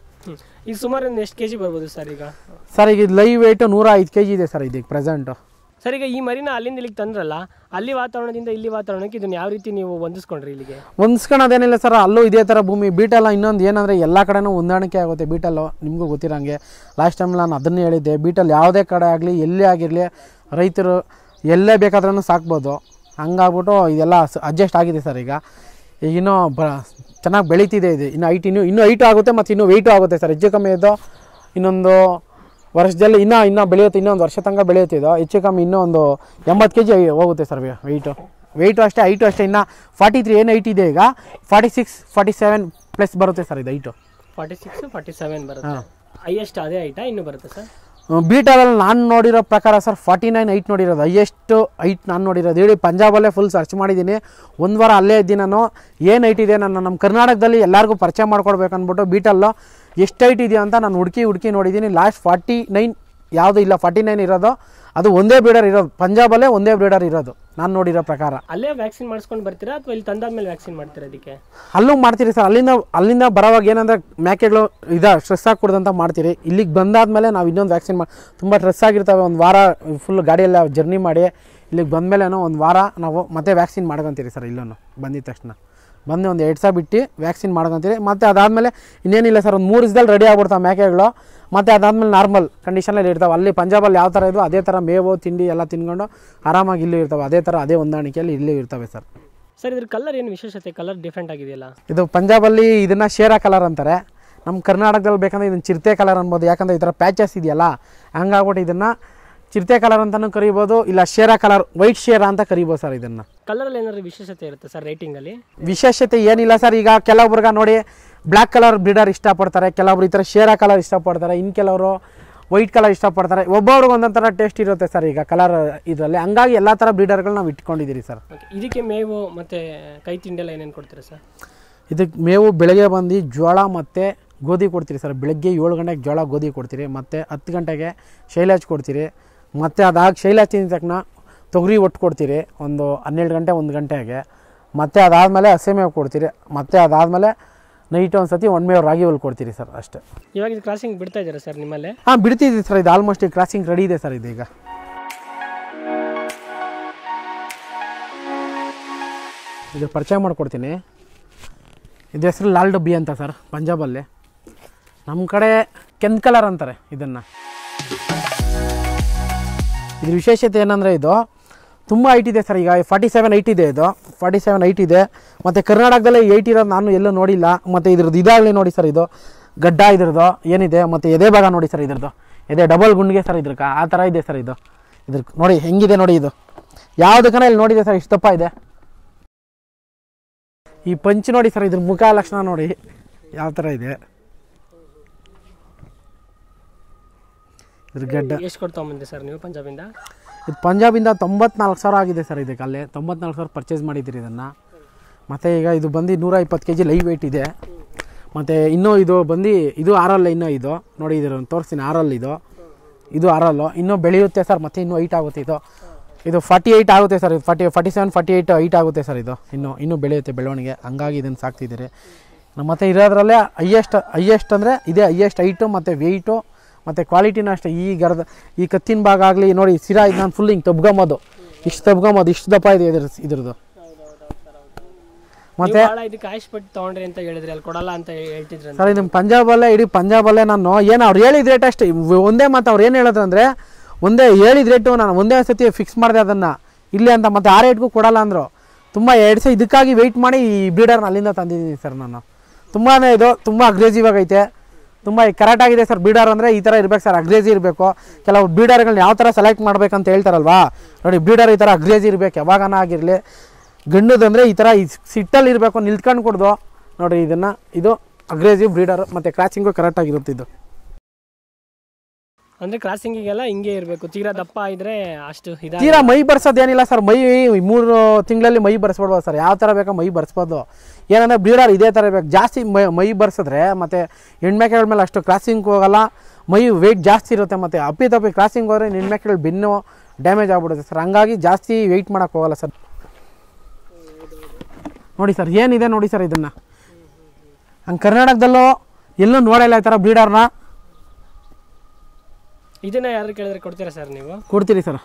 Speaker 2: ಈಗ ಸುಮಾರು ಒಂದು ಎಷ್ಟು ಕೆ ಜಿ ಬರ್ಬೋದು ಸರ್ ಈಗ
Speaker 1: ಸರ್ ಈಗ ಇದು ಲೈವ್ ವೇಟು ನೂರ ಐದು ಕೆ ಜಿ ಇದೆ ಸರ್ ಇದಕ್ಕೆ ಪ್ರೆಸೆಂಟು
Speaker 2: ಸರ್ ಈಗ ಈ ಮರಿನ ಅಲ್ಲಿಂದ ಇಲ್ಲಿಗೆ ತಂದ್ರಲ್ಲ ಅಲ್ಲಿ ವಾತಾವರಣದಿಂದ ಇಲ್ಲಿ ವಾತಾವರಣಕ್ಕೆ ಇದನ್ನ ಯಾವ ರೀತಿ ನೀವು ಹೊಂದಿಸ್ಕೊಂಡ್ರಿ ಇಲ್ಲಿಗೆ
Speaker 1: ಹೊಂದ್ಸ್ಕೊಳೋದೇನಿಲ್ಲ ಸರ್ ಅಲ್ಲೂ ಇದೇ ಥರ ಭೂಮಿ ಬೀಟಲ್ಲ ಇನ್ನೊಂದು ಏನಂದರೆ ಎಲ್ಲ ಕಡೆನೂ ಹೊಂದಾಣಿಕೆ ಆಗುತ್ತೆ ಬೀಟಲ್ಲು ನಿಮಗೂ ಗೊತ್ತಿರೋಂಗೆ ಲಾಸ್ಟ್ ಟೈಮ್ ನಾನು ಅದನ್ನೇ ಹೇಳಿದ್ದೆ ಬೀಟಲ್ ಯಾವುದೇ ಕಡೆ ಆಗಲಿ ಎಲ್ಲೇ ಆಗಿರಲಿ ರೈತರು ಎಲ್ಲೇ ಬೇಕಾದ್ರೂ ಸಾಕ್ಬೋದು ಹಂಗಾಗ್ಬಿಟ್ಟು ಇದೆಲ್ಲ ಅಡ್ಜಸ್ಟ್ ಆಗಿದೆ ಸರ್ ಈಗ ಈಗ ಇನ್ನೂ ಬ ಚೆನ್ನಾಗಿ ಬೆಳೀತಿದೆ ಇದು ಇನ್ನು ಹೈಟ್ ಇನ್ನೂ ಇನ್ನೂ ಹೈಟು ಆಗುತ್ತೆ ಮತ್ತು ಇನ್ನೂ ವೆಯ್ಟು ಆಗುತ್ತೆ ಸರ್ ಹೆಚ್ಚು ಕಮ್ಮಿ ಇದ್ದು ಇನ್ನೊಂದು ವರ್ಷದಲ್ಲಿ ಇನ್ನೂ ಇನ್ನೂ ಬೆಳೆಯುತ್ತೆ ಇನ್ನೊಂದು ವರ್ಷ ತನಕ ಬೆಳೆಯುತ್ತೆ ಇದು ಹೆಚ್ಚು ಕಮ್ಮಿ ಇನ್ನೂ ಒಂದು ಎಂಬತ್ತು ಕೆ ಜಿ ಹೋಗುತ್ತೆ ಸರ್ ವೆಯ್ಟು ವೆಯ್ಟು ಅಷ್ಟೇ ಹೈಟು ಅಷ್ಟೇ ಇನ್ನು ಫಾರ್ಟಿ ತ್ರೀ ಏನು ಹೈಟ್ ಇದೆ ಈಗ forty six forty seven plus ಬರುತ್ತೆ ಸರ್ ಇದು height
Speaker 2: forty six forty seven ಬರುತ್ತೆ ಹೈಯೆಸ್ಟ್ ಅದೇ ಐಟಾ ಇನ್ನೂ ಬರುತ್ತೆ ಸರ್
Speaker 1: ಬೀಟರಲ್ಲಿ ನಾನು ನೋಡಿರೋ ಪ್ರಕಾರ ಸರ್ ಫಾರ್ಟಿ ನೈನ್ ಐಟ್ ನೋಡಿರೋದು ಹೈಯೆಸ್ಟ್ ಐಟ್ ನಾನು ನೋಡಿರೋದು ಹೇಳಿ ಪಂಜಾಬಲ್ಲೇ ಫುಲ್ ಸರ್ಚ್ ಮಾಡಿದ್ದೀನಿ ಒಂದು ವಾರ ಅಲ್ಲೇ ಇದ್ದೀನಿ ನಾನು ಏನು ಐಟ್ ಇದೆ ನಾನು ನಮ್ಮ ಕರ್ನಾಟಕದಲ್ಲಿ ಎಲ್ಲರಿಗೂ ಪರಿಚಯ ಮಾಡ್ಕೊಡ್ಬೇಕು ಅಂದ್ಬಿಟ್ಟು ಬೀಟಲ್ಲು ಎಷ್ಟು ಐಟ್ ಇದೆಯಾ ಅಂತ ನಾನು ಹುಡುಕಿ ಹುಡುಕಿ ನೋಡಿದ್ದೀನಿ ಲಾಸ್ಟ್ ಫಾರ್ಟಿ ನೈನ್ ಯಾವುದು ಇಲ್ಲ ಫಾರ್ಟಿ ನೈನ್ ಇರೋದು ಅದು ಒಂದೇ ಬ್ರೀಡರ್ ಇರೋದು ಪಂಜಾಬಲ್ಲೇ ಒಂದೇ ಬ್ರೀಡರ್ ಇರೋದು ನಾನು ನೋಡಿರೋ ಪ್ರಕಾರ
Speaker 2: ಅಲ್ಲೇ ವ್ಯಾಕ್ಸಿನ್ ಮಾಡಿಸ್ಕೊಂಡು ಬರ್ತೀರಾ ಅಥವಾ ಇಲ್ಲಿ ತಂದಾದ್ಮೇಲೆ ವ್ಯಾಕ್ಸಿನ್ ಮಾಡ್ತೀರಾ ಅದಕ್ಕೆ
Speaker 1: ಅಲ್ಲೂ ಮಾಡ್ತೀರಿ ಸರ್ ಅಲ್ಲಿಂದ ಅಲ್ಲಿಂದ ಬರೋವಾಗ ಏನಂದ್ರೆ ಮೇಕೆಗಳು ಇದ ಸ್ಟ್ರೆಸ್ ಆಗ್ಕೊಡ್ದಂತ ಮಾಡ್ತೀರಿ ಇಲ್ಲಿಗೆ ಬಂದಾದ್ಮೇಲೆ ನಾವು ಇನ್ನೊಂದು ವ್ಯಾಕ್ಸಿನ್ ಮಾಡಿ ತುಂಬ ಸ್ಟ್ರೆಸ್ ಆಗಿರ್ತವೆ ಒಂದು ವಾರ ಫುಲ್ ಗಾಡಿಯೆಲ್ಲ ಜರ್ನಿ ಮಾಡಿ ಇಲ್ಲಿಗೆ ಬಂದಮೇಲೆನೋ ಒಂದು ವಾರ ನಾವು ಮತ್ತೆ ವ್ಯಾಕ್ಸಿನ್ ಮಾಡ್ಕೊತೀರಿ ಸರ್ ಇಲ್ಲೂ ಬಂದಿದ ತಕ್ಷಣ ಬಂದು ಒಂದು ಎರಡು ಸಾವಿರ ಬಿಟ್ಟು ವ್ಯಾಕ್ಸಿನ್ ಮಾಡ್ಕೊತೀರಿ ಮತ್ತು ಅದಾದಮೇಲೆ ಇನ್ನೇನಿಲ್ಲ ಸರ್ ಒಂದು ಮೂರು ದಿವಸದಲ್ಲಿ ರೆಡಿ ಆಗ್ಬಿಡ್ತಾವೆ ಮೇಕೆಗಳು ಮತ್ತು ಅದಾದಮೇಲೆ ನಾರ್ಮಲ್ ಕಂಡೀಷನಲ್ಲಿ ಇರ್ತಾವೆ ಅಲ್ಲಿ ಪಂಜಾಬಲ್ಲಿ ಯಾವ ಥರ ಇದೋ ಅದೇ ಥರ ಮೇವು ತಿಂಡಿ ಎಲ್ಲ ತಿನ್ಕೊಂಡು ಆರಾಮಾಗಿ ಇಲ್ಲೂ ಇರ್ತವೆ ಅದೇ ಥರ ಅದೇ ಹೊಂದಾಣಿಕೆಯಲ್ಲಿ ಇಲ್ಲೂ ಇರ್ತವೆ ಸರ್
Speaker 2: ಸರ್ ಇದ್ರ ಕಲರ್ ಏನು ವಿಶೇಷತೆ ಕಲರ್ ಡಿಫ್ರೆಂಟ್ ಆಗಿದೆಯಲ್ಲ
Speaker 1: ಇದು ಪಂಜಾಬಲ್ಲಿ ಇದನ್ನ ಶೇರಾ ಕಲರ್ ಅಂತಾರೆ ನಮ್ಮ ಕರ್ನಾಟಕದಲ್ಲಿ ಬೇಕಂದ್ರೆ ಇದನ್ನ ಚಿರತೆ ಕಲರ್ ಅನ್ಬೋದು ಯಾಕಂದ್ರೆ ಈ ಥರ ಪ್ಯಾಚಸ್ ಇದೆಯಲ್ಲ ಹಂಗಾಗ್ಬಿಟ್ಟು ಇದನ್ನ ಚಿರತೆ ಕಲರ್ ಅಂತಲೂ ಕರಿಬೋದು ಇಲ್ಲ ಶೇರಾ ಕಲರ್ ವೈಟ್ ಶೇರಾ ಅಂತ ಕರಿಬೋದು ಸರ್ ಇದನ್ನು
Speaker 2: ಕಲರಲ್ಲಿ ಏನಾದ್ರು ವಿಶೇಷತೆ ಇರುತ್ತೆ ಸರ್ ರೇಟಿಂಗಲ್ಲಿ
Speaker 1: ವಿಶೇಷತೆ ಏನಿಲ್ಲ ಸರ್ ಈಗ ಕೆಲವೊಬ್ರಿಗೆ ನೋಡಿ ಬ್ಲ್ಯಾಕ್ ಕಲರ್ ಬ್ರೀಡರ್ ಇಷ್ಟಪಡ್ತಾರೆ ಕೆಲವೊಬ್ರು ಈ ಥರ ಶೇರಾ ಕಲರ್ ಇಷ್ಟಪಡ್ತಾರೆ ಇನ್ನು ಕೆಲವರು ವೈಟ್ ಕಲರ್ ಇಷ್ಟಪಡ್ತಾರೆ ಒಬ್ಬೊಬ್ರಿಗೆ ಒಂದೊಂದು ಥರ ಟೇಸ್ಟ್ ಇರುತ್ತೆ ಸರ್ ಈಗ ಕಲರ್ ಇದರಲ್ಲಿ ಹಂಗಾಗಿ ಎಲ್ಲ ಥರ ಬ್ರೀಡರ್ಗಳು ನಾವು ಇಟ್ಕೊಂಡಿದ್ದೀರಿ ಸರ್
Speaker 2: ಓಕೆ ಇದಕ್ಕೆ ಮೇವು ಮತ್ತು ಕೈ ತಿಂಡಿ ಎಲ್ಲ ಏನೇನು ಕೊಡ್ತೀರಾ ಸರ್
Speaker 1: ಇದಕ್ಕೆ ಮೇವು ಬೆಳಗ್ಗೆ ಬಂದು ಜೋಳ ಮತ್ತು ಗೋಧಿ ಕೊಡ್ತೀರಿ ಸರ್ ಬೆಳಗ್ಗೆ ಏಳು ಗಂಟೆಗೆ ಜೋಳ ಗೋಧಿ ಕೊಡ್ತೀರಿ ಮತ್ತು ಹತ್ತು ಗಂಟೆಗೆ ಶೈಲಾಜ್ ಕೊಡ್ತೀರಿ ಮತ್ತು ಅದಾಗಿ ಶೈಲಾಜ್ ತಿಂದ ತಕ್ಷಣ ತೊಗರಿ ಒಟ್ಟು ಕೊಡ್ತೀರಿ ಒಂದು ಹನ್ನೆರಡು ಗಂಟೆ ಒಂದು ಗಂಟೆಗೆ ಮತ್ತು ಅದಾದಮೇಲೆ ಹಸೆ ಮೇವು ಕೊಡ್ತೀರಿ ಮತ್ತು ಅದಾದಮೇಲೆ ನೈಟ್ ಒಂದು ಸತಿ ಮೇವು ರಾಗಿ ಹುಲ್ ಕೊಡ್ತೀರಿ ಸರ್ ಅಷ್ಟೇ
Speaker 2: ಇವಾಗ ಇದು ಕ್ರಾಸಿಂಗ್ ಬಿಡ್ತಾ ಇದ್ದೀರಾ ಸರ್ ನಿಮ್ಮಲ್ಲೇ
Speaker 1: ಹಾಂ ಬಿಡ್ತಿದ್ದೀವಿ ಸರ್ ಇದು ಆಲ್ಮೋಸ್ಟ್ ಈಗ ಕ್ರಾಸಿಂಗ್ ರೆಡಿ ಇದೆ ಸರ್ ಇದು ಈಗ ಇದು ಪರಿಚಯ ಮಾಡಿಕೊಡ್ತೀನಿ ಇದು ಹೆಸರು ಲಾಲ್ ಡಬ್ಬಿ ಅಂತ ಸರ್ ಪಂಜಾಬಲ್ಲಿ ನಮ್ಮ ಕಡೆ ಕೆಂತ್ ಕಲರ್ ಅಂತಾರೆ ಇದನ್ನು ಇದ್ರ ವಿಶೇಷತೆ ಏನಂದರೆ ಇದು ತುಂಬ ಹೈಟ್ ಇದೆ ಸರ್ ಈಗ ಫಾರ್ಟಿ ಸೆವೆನ್ ಐಟ್ ಇದೆ ಇದು ಫಾರ್ಟಿ ಸೆವೆನ್ ಐಟ್ ಇದೆ ಮತ್ತು ಕರ್ನಾಟಕದಲ್ಲೇ ಏಯ್ಟ್ ಇರೋದು ನಾನು ಎಲ್ಲೂ ನೋಡಿಲ್ಲ ಮತ್ತು ಇದ್ರದ್ದು ಇದಾಗಲಿ ನೋಡಿ ಸರ್ ಇದು ಗಡ್ಡ ಇದ್ರದ್ದು ಏನಿದೆ ಮತ್ತು ಎದೆ ಭಾಗ ನೋಡಿ ಸರ್ ಇದ್ರದ್ದು ಎದೆ ಡಬಲ್ ಗುಂಡಿಗೆ ಸರ್ ಇದ್ರಕ್ಕ ಆ ಥರ ಇದೆ ಸರ್ ಇದು ಇದ್ರ ನೋಡಿ ಹೆಂಗಿದೆ ನೋಡಿ ಇದು ಯಾವುದಕ್ಕನ ಇಲ್ಲಿ ನೋಡಿದೆ ಸರ್ ಇಷ್ಟು ದಪ್ಪ ಇದೆ ಈ ಪಂಚ್ ನೋಡಿ ಸರ್ ಇದ್ರ ಮುಖ ಲಕ್ಷಣ ನೋಡಿ ಯಾವ ಥರ ಇದೆ ಇದ್ರ ಗಡ್ಡ
Speaker 2: ಎಷ್ಟು ಕೊಡ್ತಾ ಬಂದ್ರಿ ಸರ್ ನೀವು ಪಂಜಾಬಿಂದ
Speaker 1: ಇದು ಪಂಜಾಬಿಂದ ತೊಂಬತ್ನಾಲ್ಕು ಸಾವಿರ ಆಗಿದೆ ಸರ್ ಇದಕ್ಕೆ ಅಲ್ಲೇ ತೊಂಬತ್ನಾಲ್ಕು ಸಾವಿರ ಪರ್ಚೇಸ್ ಮಾಡಿದ್ದೀರಿ ಇದನ್ನು ಮತ್ತು ಈಗ ಇದು ಬಂದು ನೂರ ಇಪ್ಪತ್ತು ಕೆ ಜಿ ಲೈವ್ ವೆಯ್ಟ್ ಇದೆ ಮತ್ತು ಇನ್ನೂ ಇದು ಬಂದು ಇದು ಆರಲ್ಲ ಇನ್ನೂ ಇದು ನೋಡಿ ಇದ್ರ ತೋರಿಸ್ತೀನಿ ಆರಲ್ ಇದು ಇದು ಆರಲ್ಲು ಇನ್ನೂ ಬೆಳೆಯುತ್ತೆ ಸರ್ ಮತ್ತೆ ಇನ್ನೂ ಹೈಟ್ ಆಗುತ್ತೆ ಇದು ಇದು ಫಾರ್ಟಿ ಏಯ್ಟ್ ಆಗುತ್ತೆ ಸರ್ ಇದು forty forty seven forty eight height ಆಗುತ್ತೆ ಸರ್ ಇದು ಇನ್ನು ಇನ್ನೂ ಬೆಳೆಯುತ್ತೆ ಬೆಳವಣಿಗೆ ಹಂಗಾಗಿ ಇದನ್ನು ಸಾಕ್ತಿದ್ದೀರಿ ನಮ್ಮ ಮತ್ತೆ ಇರೋದ್ರಲ್ಲೇ ಹೈಯೆಸ್ಟ್ ಹೈಯೆಸ್ಟ್ ಅಂದರೆ ಇದೇ ಹೈಯೆಸ್ಟ್ ಹೈಟು ಮತ್ತು ವೆಯ್ಟು ಮತ್ತು ಕ್ವಾಲಿಟಿನೂ ಅಷ್ಟೇ ಈ ಗರದ ಈ ಕತ್ತಿನ ಭಾಗ ಆಗಲಿ ನೋಡಿ ಸಿರಾ ಇದು ನಾನು ಫುಲ್ ಹಿಂಗೆ ತಬ್ಕೊಂಬೋದು ಇಷ್ಟು ತಬ್ಕೊಂಬೋದು ಇಷ್ಟು ದಪ್ಪ ಇದೆ ಇದ್ರ ಇದ್ರದ್ದು
Speaker 2: ಮತ್ತೆ ಭಾಳ ಇದಕ್ಕೆ ಆಯುಷ್ಪಟ್ಟು ತೊಗೊಂಡ್ರಿ ಅಂತ ಹೇಳಿದ್ರಿ ಅಲ್ಲಿ ಕೊಡಲ್ಲ ಅಂತ ಹೇಳ್ತಿದ್ರಂತ
Speaker 1: ಸರ್ ಇದು ಪಂಜಾಬಲ್ಲೇ ಇಡೀ ಪಂಜಾಬಲ್ಲೇ ನಾನು ಏನು ಅವ್ರು ಹೇಳಿದ ರೇಟ್ ಅಷ್ಟೇ ಇವ್- ಒಂದೇ ಮಾತು ಅವ್ರು ಏನು ಹೇಳಿದ್ರು ಅಂದರೆ ಒಂದೇ ಹೇಳಿದ ರೇಟು ನಾನು ಒಂದೇ ಸತಿ ಫಿಕ್ಸ್ ಮಾಡಿದೆ ಅದನ್ನು ಇಲ್ಲಿ ಅಂತ ಮತ್ತೆ ಆ ರೇಟ್ಗೂ ಕೊಡಲ್ಲ ಅಂದರು ತುಂಬ ಎರಡು ಸಹ ಇದಕ್ಕಾಗಿ ವೆಯ್ಟ್ ಮಾಡಿ ಈ ಬ್ರೀಡರ್ನ ಅಲ್ಲಿಂದ ತಂದಿದ್ದೀನಿ ಸರ್ ನಾನು ತುಂಬಾ ಇದು ತುಂಬ ಅಗ್ರೆಸಿವ್ ಆಗೈತೆ ತುಂಬ ಕರೆಕ್ಟ್ ಆಗಿದೆ ಸರ್ ಬೀಡರ್ ಅಂದರೆ ಈ ಥರ ಇರಬೇಕು ಸರ್ ಅಗ್ರೇಜಿ ಇರಬೇಕು ಕೆಲವು ಬೀಡರ್ಗಳನ್ನ ಯಾವ ಥರ ಸೆಲೆಕ್ಟ್ ಮಾಡ್ಬೇಕಂತ ಹೇಳ್ತಾರಲ್ವಾ ನೋಡಿ ಬೀಡರ್ ಈ ಥರ ಅಗ್ರೇಜಿ ಇರಬೇಕು ಯಾವಾಗನ ಆಗಿರಲಿ ಗಂಡದಂದರೆ ಈ ಥರ ಸಿಟ್ಟಲ್ಲಿ ಇರಬೇಕು ನಿಲ್ತ್ಕೊಂಡು ಕೊಡ್ದು ನೋಡಿ ಇದನ್ನು ಇದು ಅಗ್ರೇಸಿವ್ ಬ್ರೀಡರ್ ಮತ್ತು ಕ್ರಾಚಿಂಗು ಕರೆಕ್ಟಾಗಿರುತ್ತೆ ಇದು
Speaker 2: ಅಂದ್ರೆ ಕ್ರಾಸಿಂಗಿಗೆಲ್ಲ ಹಿಂಗೆ ಇರಬೇಕು ತೀರಾ ದಪ್ಪ ಇದ್ರೆ ಅಷ್ಟು ಇದಾಗ
Speaker 1: ತೀರಾ ಮೈ ಬರ್ಸೋದೇನಿಲ್ಲ ಸರ್ ಮೈ ಮೂರು ತಿಂಗಳಲ್ಲಿ ಮೈ ಬರ್ಸ್ಬಿಡ್ಬೋದು ಸರ್ ಯಾವ ಥರ ಬೇಕೋ ಮೈ ಬರ್ಸ್ಬೋದು ಏನಂದರೆ ಬ್ರೀಡರ್ ಇದೇ ಥರ ಬೇಕು ಜಾಸ್ತಿ ಮೈ ಮೈ ಬರ್ಸಿದ್ರೆ ಮತ್ತು ಹೆಣ್ಮೆಕೆಗಳ ಮೇಲೆ ಅಷ್ಟು ಕ್ರಾಸಿಂಗ್ ಹೋಗಲ್ಲ ಮೈ ವೆಯ್ಟ್ ಜಾಸ್ತಿ ಇರುತ್ತೆ ಮತ್ತು ಅಪ್ಪಿ ತಪ್ಪಿ ಕ್ರಾಸಿಂಗ್ ಹೋದರೆ ಹೆಣ್ಮೆಕೆಗಳು ಬೆನ್ನು ಡ್ಯಾಮೇಜ್ ಆಗ್ಬಿಡುತ್ತೆ ಸರ್ ಹಂಗಾಗಿ ಜಾಸ್ತಿ ವೆಯ್ಟ್ ಮಾಡೋಕ್ಕೆ ಹೋಗಲ್ಲ ಸರ್ ನೋಡಿ ಸರ್ ಏನಿದೆ ನೋಡಿ ಸರ್ ಇದನ್ನು ಹಂಗೆ ಕರ್ನಾಟಕದಲ್ಲೂ ಎಲ್ಲೂ ನೋಡಿಲ್ಲ ಈ ಥರ ಬ್ರೀಡರ್ನ
Speaker 2: ಇದನ್ನ ಯಾರು ಕೇಳಿದ್ರೆ ಕೊಡ್ತೀರಾ ಸರ್ ನೀವು
Speaker 1: ಕೊಡ್ತೀರಿ ಸರ್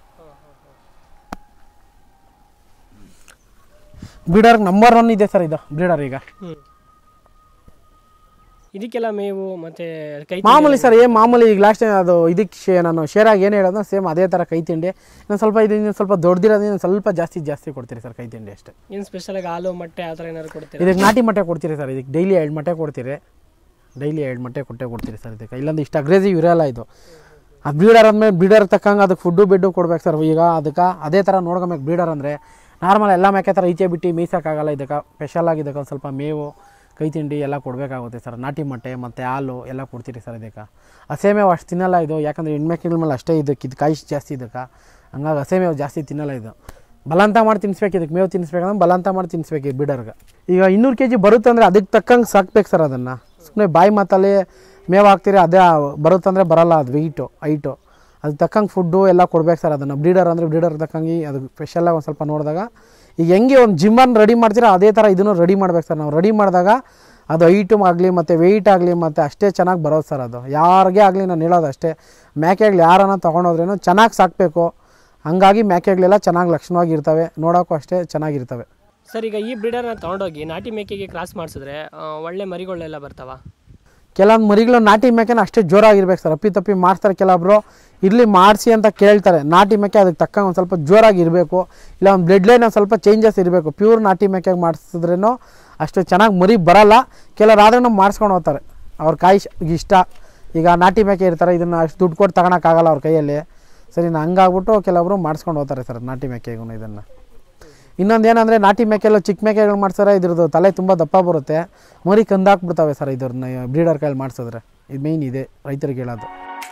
Speaker 1: ಬ್ರೀಡರ್ ನಂಬರ್ ಒನ್ ಇದೆ ಸರ್ ಇದು ಬ್ರೀಡರ್ ಈಗ
Speaker 2: ಹ್ಮ್ ಇದಕ್ಕೆಲ್ಲ ಮೇವು ಮತ್ತೆ ಕೈ
Speaker 1: ಮಾಮೂಲಿ ಸರ್ ಏನು ಮಾಮೂಲಿ ಈಗ ಲಾಸ್ಟ್ ಅದು ಇದಕ್ಕೆ ಶೇ ನಾನು ಶೇರಾಗಿ ಏನು ಹೇಳೋದು ಸೇಮ್ ಅದೇ ಥರ ಕೈ ತಿಂಡಿ ಇನ್ನೊಂದು ಸ್ವಲ್ಪ ಇದು ಇನ್ನೊಂದು ಸ್ವಲ್ಪ ದೊಡ್ಡದಿರೋದು ಇನ್ನೊಂದು ಸ್ವಲ್ಪ ಜಾಸ್ತಿ ಜಾಸ್ತಿ ಕೊಡ್ತೀರಿ ಸರ್ ಕೈ ತಿಂಡಿ ಅಷ್ಟೇ
Speaker 2: ಏನು ಸ್ಪೆಷಲ್ ಆಗಿ ಹಾಲು ಮೊಟ್ಟೆ ಆ ಥರ ಏನಾದ್ರು ಕೊಡ್ತೀರಾ
Speaker 1: ಇದಕ್ಕೆ ನಾಟಿ ಮೊಟ್ಟೆ ಕೊಡ್ತೀರಿ ಸರ್ ಇದಕ್ಕೆ ಡೈಲಿ ಎರಡು ಮೊಟ್ಟೆ ಕೊಡ್ತೀರಿ ಡೈಲಿ ಎರಡು ಮೊಟ್ಟೆ ಕೊಟ್ಟೆ ಕೊಡ್ತೀರಿ ಸರ್ ಇದಕ್ಕೆ ಇಲ್ಲಂದ್ರೆ ಇಷ್ಟು ಅಗ್ರೆಸಿವ್ ಇರೋಲ್ಲ ಇದು ಅದು ಬ್ರೀಡರ್ ಅಂದಮೇಲೆ ಬ್ರೀಡರ್ ತಕ್ಕಂಗೆ ಅದಕ್ಕೆ ಫುಡ್ಡು ಬೆಡ್ಡು ಕೊಡ್ಬೇಕು ಸರ್ ಈಗ ಅದಕ್ಕೆ ಅದೇ ಥರ ನೋಡ್ಕೊಬೇಕು ಬ್ರೀಡರ್ ಅಂದರೆ ನಾರ್ಮಲ್ ಎಲ್ಲ ಮೇಕೆ ಥರ ಈಚೆ ಬಿಟ್ಟು ಮೀಸೋಕ್ಕಾಗಲ್ಲ ಇದಕ್ಕೆ ಸ್ಪೆಷಲಾಗಿ ಇದಕ್ಕೆ ಒಂದು ಸ್ವಲ್ಪ ಮೇವು ಕೈ ತಿಂಡಿ ಎಲ್ಲ ಕೊಡಬೇಕಾಗುತ್ತೆ ಸರ್ ನಾಟಿ ಮೊಟ್ಟೆ ಮತ್ತು ಹಾಲು ಎಲ್ಲ ಕೊಡ್ತೀರಿ ಸರ್ ಇದಕ್ಕೆ ಹಸೆಮೇವು ಅಷ್ಟು ತಿನ್ನಲ್ಲ ಇದು ಯಾಕಂದರೆ ಹೆಣ್ಮೆಕ್ಕಿನ ಮೇಲೆ ಅಷ್ಟೇ ಇದಕ್ಕೆ ಇದು ಕಾಯಿಸ್ ಜಾಸ್ತಿ ಇದಕ್ಕೆ ಹಂಗಾಗಿ ಹಸೆಮೇವು ಜಾಸ್ತಿ ತಿನ್ನಲ್ಲ ಇದು ಬಲಂತ ಮಾಡಿ ತಿನ್ನಿಸ್ಬೇಕು ಇದಕ್ಕೆ ಮೇವು ತಿನ್ನಿಸ್ಬೇಕಂದ್ರೆ ಬಲಂತ ಮಾಡಿ ತಿನ್ನಿಸ್ಬೇಕು ಈ ಬಿಡರ್ಗೆ ಈಗ ಇನ್ನೂರು ಕೆ ಜಿ ಬರುತ್ತಂದರೆ ಅದಕ್ಕೆ ತಕ್ಕಂಗೆ ಸಾಕ್ಬೇಕು ಸರ್ ಅದನ್ನು ಸುಮ್ಮನೆ ಬಾಯಿ ಮಾತಲ್ಲಿ ಮೇವು ಹಾಕ್ತೀರಿ ಅದೇ ಬರುತ್ತಂದರೆ ಬರಲ್ಲ ಅದು ವೆಯ್ಟು ಹೈಟು ಅದಕ್ಕೆ ತಕ್ಕಂಗೆ ಫುಡ್ಡು ಎಲ್ಲ ಕೊಡ್ಬೇಕು ಸರ್ ಅದನ್ನು ಬ್ರೀಡರ್ ಅಂದರೆ ಬ್ರೀಡರ್ ತಕ್ಕಂಗೆ ಅದು ಸ್ಪೆಷಲಾಗಿ ಒಂದು ಸ್ವಲ್ಪ ನೋಡಿದಾಗ ಈಗ ಹೆಂಗೆ ಒಂದು ಜಿಮ್ಮನ್ನು ರೆಡಿ ಮಾಡ್ತೀರೋ ಅದೇ ಥರ ಇದನ್ನು ರೆಡಿ ಮಾಡ್ಬೇಕು ಸರ್ ನಾವು ರೆಡಿ ಮಾಡಿದಾಗ ಅದು ಹೈಟು ಆಗಲಿ ಮತ್ತು ವೆಯ್ಟ್ ಆಗಲಿ ಮತ್ತು ಅಷ್ಟೇ ಚೆನ್ನಾಗಿ ಬರೋದು ಸರ್ ಅದು ಯಾರಿಗೇ ಆಗಲಿ ನಾನು ಹೇಳೋದು ಅಷ್ಟೇ ಮೇಕೆಗಳು ಯಾರನ್ನ ತೊಗೊಂಡೋದ್ರೇನು ಚೆನ್ನಾಗಿ ಸಾಕಬೇಕು ಹಂಗಾಗಿ ಮೇಕೆಗಳೆಲ್ಲ ಚೆನ್ನಾಗಿ ಲಕ್ಷಣವಾಗಿ ಇರ್ತವೆ ನೋಡೋಕ್ಕೂ ಅಷ್ಟೇ ಚೆನ್ನಾಗಿರ್ತವೆ
Speaker 2: ಸರ್ ಈಗ ಈ ಬ್ರೀಡರ್ನ ತೊಗೊಂಡೋಗಿ ನಾಟಿ ಮೇಕೆಗೆ ಕ್ರಾಸ್ ಮಾಡಿಸಿದ್ರೆ ಒಳ್ಳೆ ಮರಿಗಳೆಲ್ಲ ಬರ್ತಾವ
Speaker 1: ಕೆಲವೊಂದು ಮರಿಗಳು ನಾಟಿ ಮೇಕೆನ ಅಷ್ಟೇ ಜೋರಾಗಿರ್ಬೇಕು ಸರ್ ಅಪ್ಪಿ ತಪ್ಪಿ ಮಾಡ್ತಾರೆ ಕೆಲವೊಬ್ರು ಇರಲಿ ಮಾಡಿಸಿ ಅಂತ ಕೇಳ್ತಾರೆ ನಾಟಿ ಮೇಕೆ ಅದಕ್ಕೆ ತಕ್ಕಂಗೆ ಒಂದು ಸ್ವಲ್ಪ ಜೋರಾಗಿ ಇರಬೇಕು ಇಲ್ಲ ಒಂದು ಬ್ಲಡ್ ಲೈನ್ ಒಂದು ಸ್ವಲ್ಪ ಚೇಂಜಸ್ ಇರಬೇಕು ಪ್ಯೂರ್ ನಾಟಿ ಮೇಕೆಗೆ ಮಾಡಿಸಿದ್ರೇನು ಅಷ್ಟು ಚೆನ್ನಾಗಿ ಮರಿ ಬರಲ್ಲ ಕೆಲವ್ರು ಆದ್ರೂ ಮಾಡಿಸ್ಕೊಂಡು ಹೋಗ್ತಾರೆ ಅವ್ರ ಕಾಯಿ ಶ- ಇಷ್ಟ ಈಗ ನಾಟಿ ಮೇಕೆ ಇರ್ತಾರೆ ಇದನ್ನು ಅಷ್ಟು ದುಡ್ಡು ಕೊಟ್ಟು ತಗೊಳಕ್ಕಾಗಲ್ಲ ಅವ್ರ ಕೈಯಲ್ಲಿ ಸರಿ ನಾ ಹಂಗಾಗ್ಬಿಟ್ಟು ಕೆಲವೊಬ್ರು ಮಾಡಿಸ್ಕೊಂಡು ಹೋಗ್ತಾರೆ ಸರ್ ನಾಟಿ ಮೇಕೆಗೂ ಇದನ್ನು ಇನ್ನೊಂದು ಏನಂದರೆ ನಾಟಿ ಮೇಕೆಲ್ಲ ಚಿಕ್ಕ ಮೇಕೆಗಳು ಮಾಡ್ತಾರೆ ಇದ್ರದ್ದು ತಲೆ ತುಂಬ ದಪ್ಪ ಬರುತ್ತೆ ಮರಿ ಕಂದಾಕ್ಬಿಡ್ತವೆ ಸರ್ ಇದ್ರನ್ನ ಬ್ರೀಡರ್ ಕೈಯಲ್ಲಿ ಮಾಡಿಸಿದ್ರೆ ಇದು ಮೇಯ್ನ್ ಇದೆ ರೈತರಿಗೆ ಹೇಳೋದು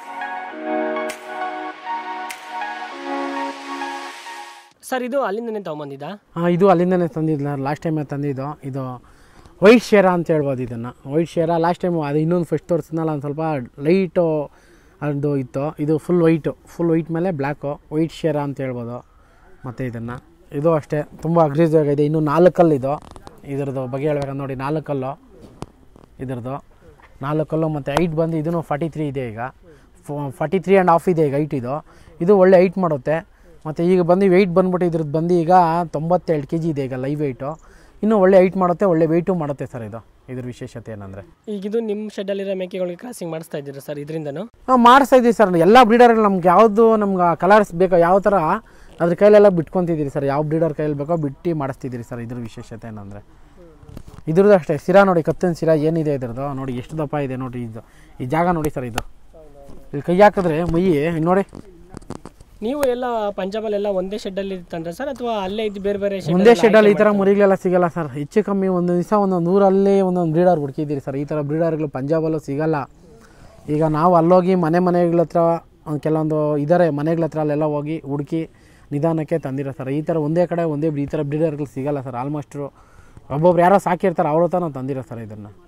Speaker 2: ಸರ್ ಇದು ಅಲ್ಲಿಂದನೇ ತೊಗೊಂಬಂದಿದ್ದ
Speaker 1: ಹಾಂ ಇದು ಅಲ್ಲಿಂದನೇ ತಂದಿದ್ಲ ಲಾಸ್ಟ್ ಟೈಮೇ ತಂದಿದ್ದು ಇದು ವೈಟ್ ಶೇರ ಅಂತ ಹೇಳ್ಬೋದು ಇದನ್ನು ವೈಟ್ ಶೇರ ಲಾಸ್ಟ್ ಟೈಮು ಅದು ಇನ್ನೊಂದು ಫಸ್ಟ್ ತೋರಿಸಿದ್ನಲ್ಲ ಒಂದು ಸ್ವಲ್ಪ ಲೈಟು ಅದು ಇತ್ತು ಇದು ಫುಲ್ ವೈಟು ಫುಲ್ ವೈಟ್ ಮೇಲೆ ಬ್ಲ್ಯಾಕು ವೈಟ್ ಶೇರ ಅಂತ ಹೇಳ್ಬೋದು ಮತ್ತು ಇದನ್ನು ಇದು ಅಷ್ಟೇ ತುಂಬ ಅಗ್ರೀಸಿವ್ ಆಗಿದೆ ಇನ್ನು ನಾಲ್ಕಲ್ಲು ಇದು ಇದ್ರದ್ದು ಬಗ್ಗೆ ಹೇಳ್ಬೇಕಂದ್ರೆ ನೋಡಿ ನಾಲ್ಕಲ್ಲು ಇದ್ರದ್ದು ನಾಲ್ಕಲ್ಲು ಮತ್ತು ಹೈಟ್ ಬಂದು ಇದೂ ಫಾರ್ಟಿ ತ್ರೀ ಇದೆ ಈಗ ಫಾರ್ಟಿ ತ್ರೀ ಆ್ಯಂಡ್ ಹಾಫ್ ಇದೆ ಈಗ ಹೈಟ್ ಇದು ಇದು ಒಳ್ಳೆ ಹೈಟ್ ಮಾಡುತ್ತೆ ಮತ್ತು ಈಗ ಬಂದು ವೆಯ್ಟ್ ಬಂದ್ಬಿಟ್ಟು ಇದ್ರದ್ದು ಬಂದು ಈಗ ತೊಂಬತ್ತೆರಡು ಕೆ ಜಿ ಇದೆ ಈಗ ಲೈವ್ ವೆಯ್ಟು ಇನ್ನೂ ಒಳ್ಳೆ ಹೈಟ್ ಮಾಡುತ್ತೆ ಒಳ್ಳೆ ವೆಯ್ಟು ಮಾಡುತ್ತೆ ಸರ್ ಇದು ಇದ್ರ ವಿಶೇಷತೆ ಏನಂದರೆ
Speaker 2: ಈಗ ಇದು ನಿಮ್ಮ ಶೆಡ್ಡಲ್ಲಿರೋ ಮೇಕೆಗಳಿಗೆ ಕ್ರಾಸಿಂಗ್ ಮಾಡಿಸ್ತಾ ಇದ್ದೀರಾ ಸರ್ ಇದರಿಂದನೂ
Speaker 1: ನಾವು ಮಾಡಿಸ್ತಾ ಇದ್ದೀವಿ ಸರ್ ಎಲ್ಲ ಬ್ರೀಡರ್ಗಳು ನಮ್ಗೆ ಯಾವುದು ನಮ್ಗೆ ಕಲರ್ಸ್ ಬೇಕೋ ಯಾವ ಥರ ಅದ್ರ ಕೈಲೆಲ್ಲ ಬಿಟ್ಕೊತಿದ್ದೀರಿ ಸರ್ ಯಾವ ಬ್ರೀಡರ್ ಕೈಯಲ್ಲಿ ಬೇಕೋ ಬಿಟ್ಟು ಮಾಡಿಸ್ತಿದ್ದೀರಿ ಸರ್ ಇದ್ರ ವಿಶೇಷತೆ ಏನಂದರೆ ಇದ್ರದ್ದು ಅಷ್ಟೇ ಸಿರಾ ನೋಡಿ ಕತ್ತಿನ ಸಿರಾ ಏನಿದೆ ಇದ್ರದ್ದು ನೋಡಿ ಎಷ್ಟು ದಪ್ಪ ಇದೆ ನೋಡಿ ಇದು ಈ ಜಾಗ ನೋಡಿ ಸರ್ ಇದು ಇಲ್ಲಿ ಕೈ ಹಾಕಿದ್ರೆ ಮೈ ಇಲ್ಲಿ ನೋಡಿ
Speaker 2: ನೀವು ಎಲ್ಲ ಪಂಜಾಬಲ್ಲೆಲ್ಲ ಒಂದೇ ಶೆಡ್ಡಲ್ಲಿ ತಂದ್ರೆ ಸರ್ ಅಥವಾ ಅಲ್ಲೇ ಇದ್ದು ಬೇರೆ ಬೇರೆ shed
Speaker 1: ಒಂದೇ
Speaker 2: ಅಲ್ಲಿ
Speaker 1: ಶೆಡ್ಡಲ್ಲಿ ಈ ಥರ ಮರಿಗಳೆಲ್ಲ ಸಿಗಲ್ಲ ಸರ್ ಹೆಚ್ಚು ಕಮ್ಮಿ ಒಂದು ದಿವಸ ಒಂದೊಂದು ಊರಲ್ಲಿ ಒಂದೊಂದು ಬ್ರೀಡರ್ ಹುಡುಕಿದ್ದೀರಿ ಸರ್ ಈ ಥರ ಬ್ರೀಡರ್ಗಳು ಪಂಜಾಬಲ್ಲೂ ಸಿಗಲ್ಲ ಈಗ ನಾವು ಅಲ್ಲೋಗಿ ಮನೆ ಮನೆಗಳ ಹತ್ರ ಒಂದು ಕೆಲವೊಂದು ಇದ್ದಾರೆ ಮನೆಗಳ ಹತ್ರ ಅಲ್ಲೆಲ್ಲ ಹೋಗಿ ಹುಡುಕಿ ನಿಧಾನಕ್ಕೆ ತಂದಿರೋ ಸರ್ ಈ ಥರ ಒಂದೇ ಕಡೆ ಒಂದೇ ಈ ಥರ ಬ್ರೀಡರ್ಗಳು ಸಿಗಲ್ಲ ಸರ್ ಆಲ್ಮೋಸ್ಟು ಒಬ್ಬೊಬ್ರು ಯಾರೋ ಸಾಕಿರ್ತಾರೆ ಅವ್ರ ಹತ್ರ ನಾವು ತಂದಿರೋ ಸರ್ ಇದನ್ನು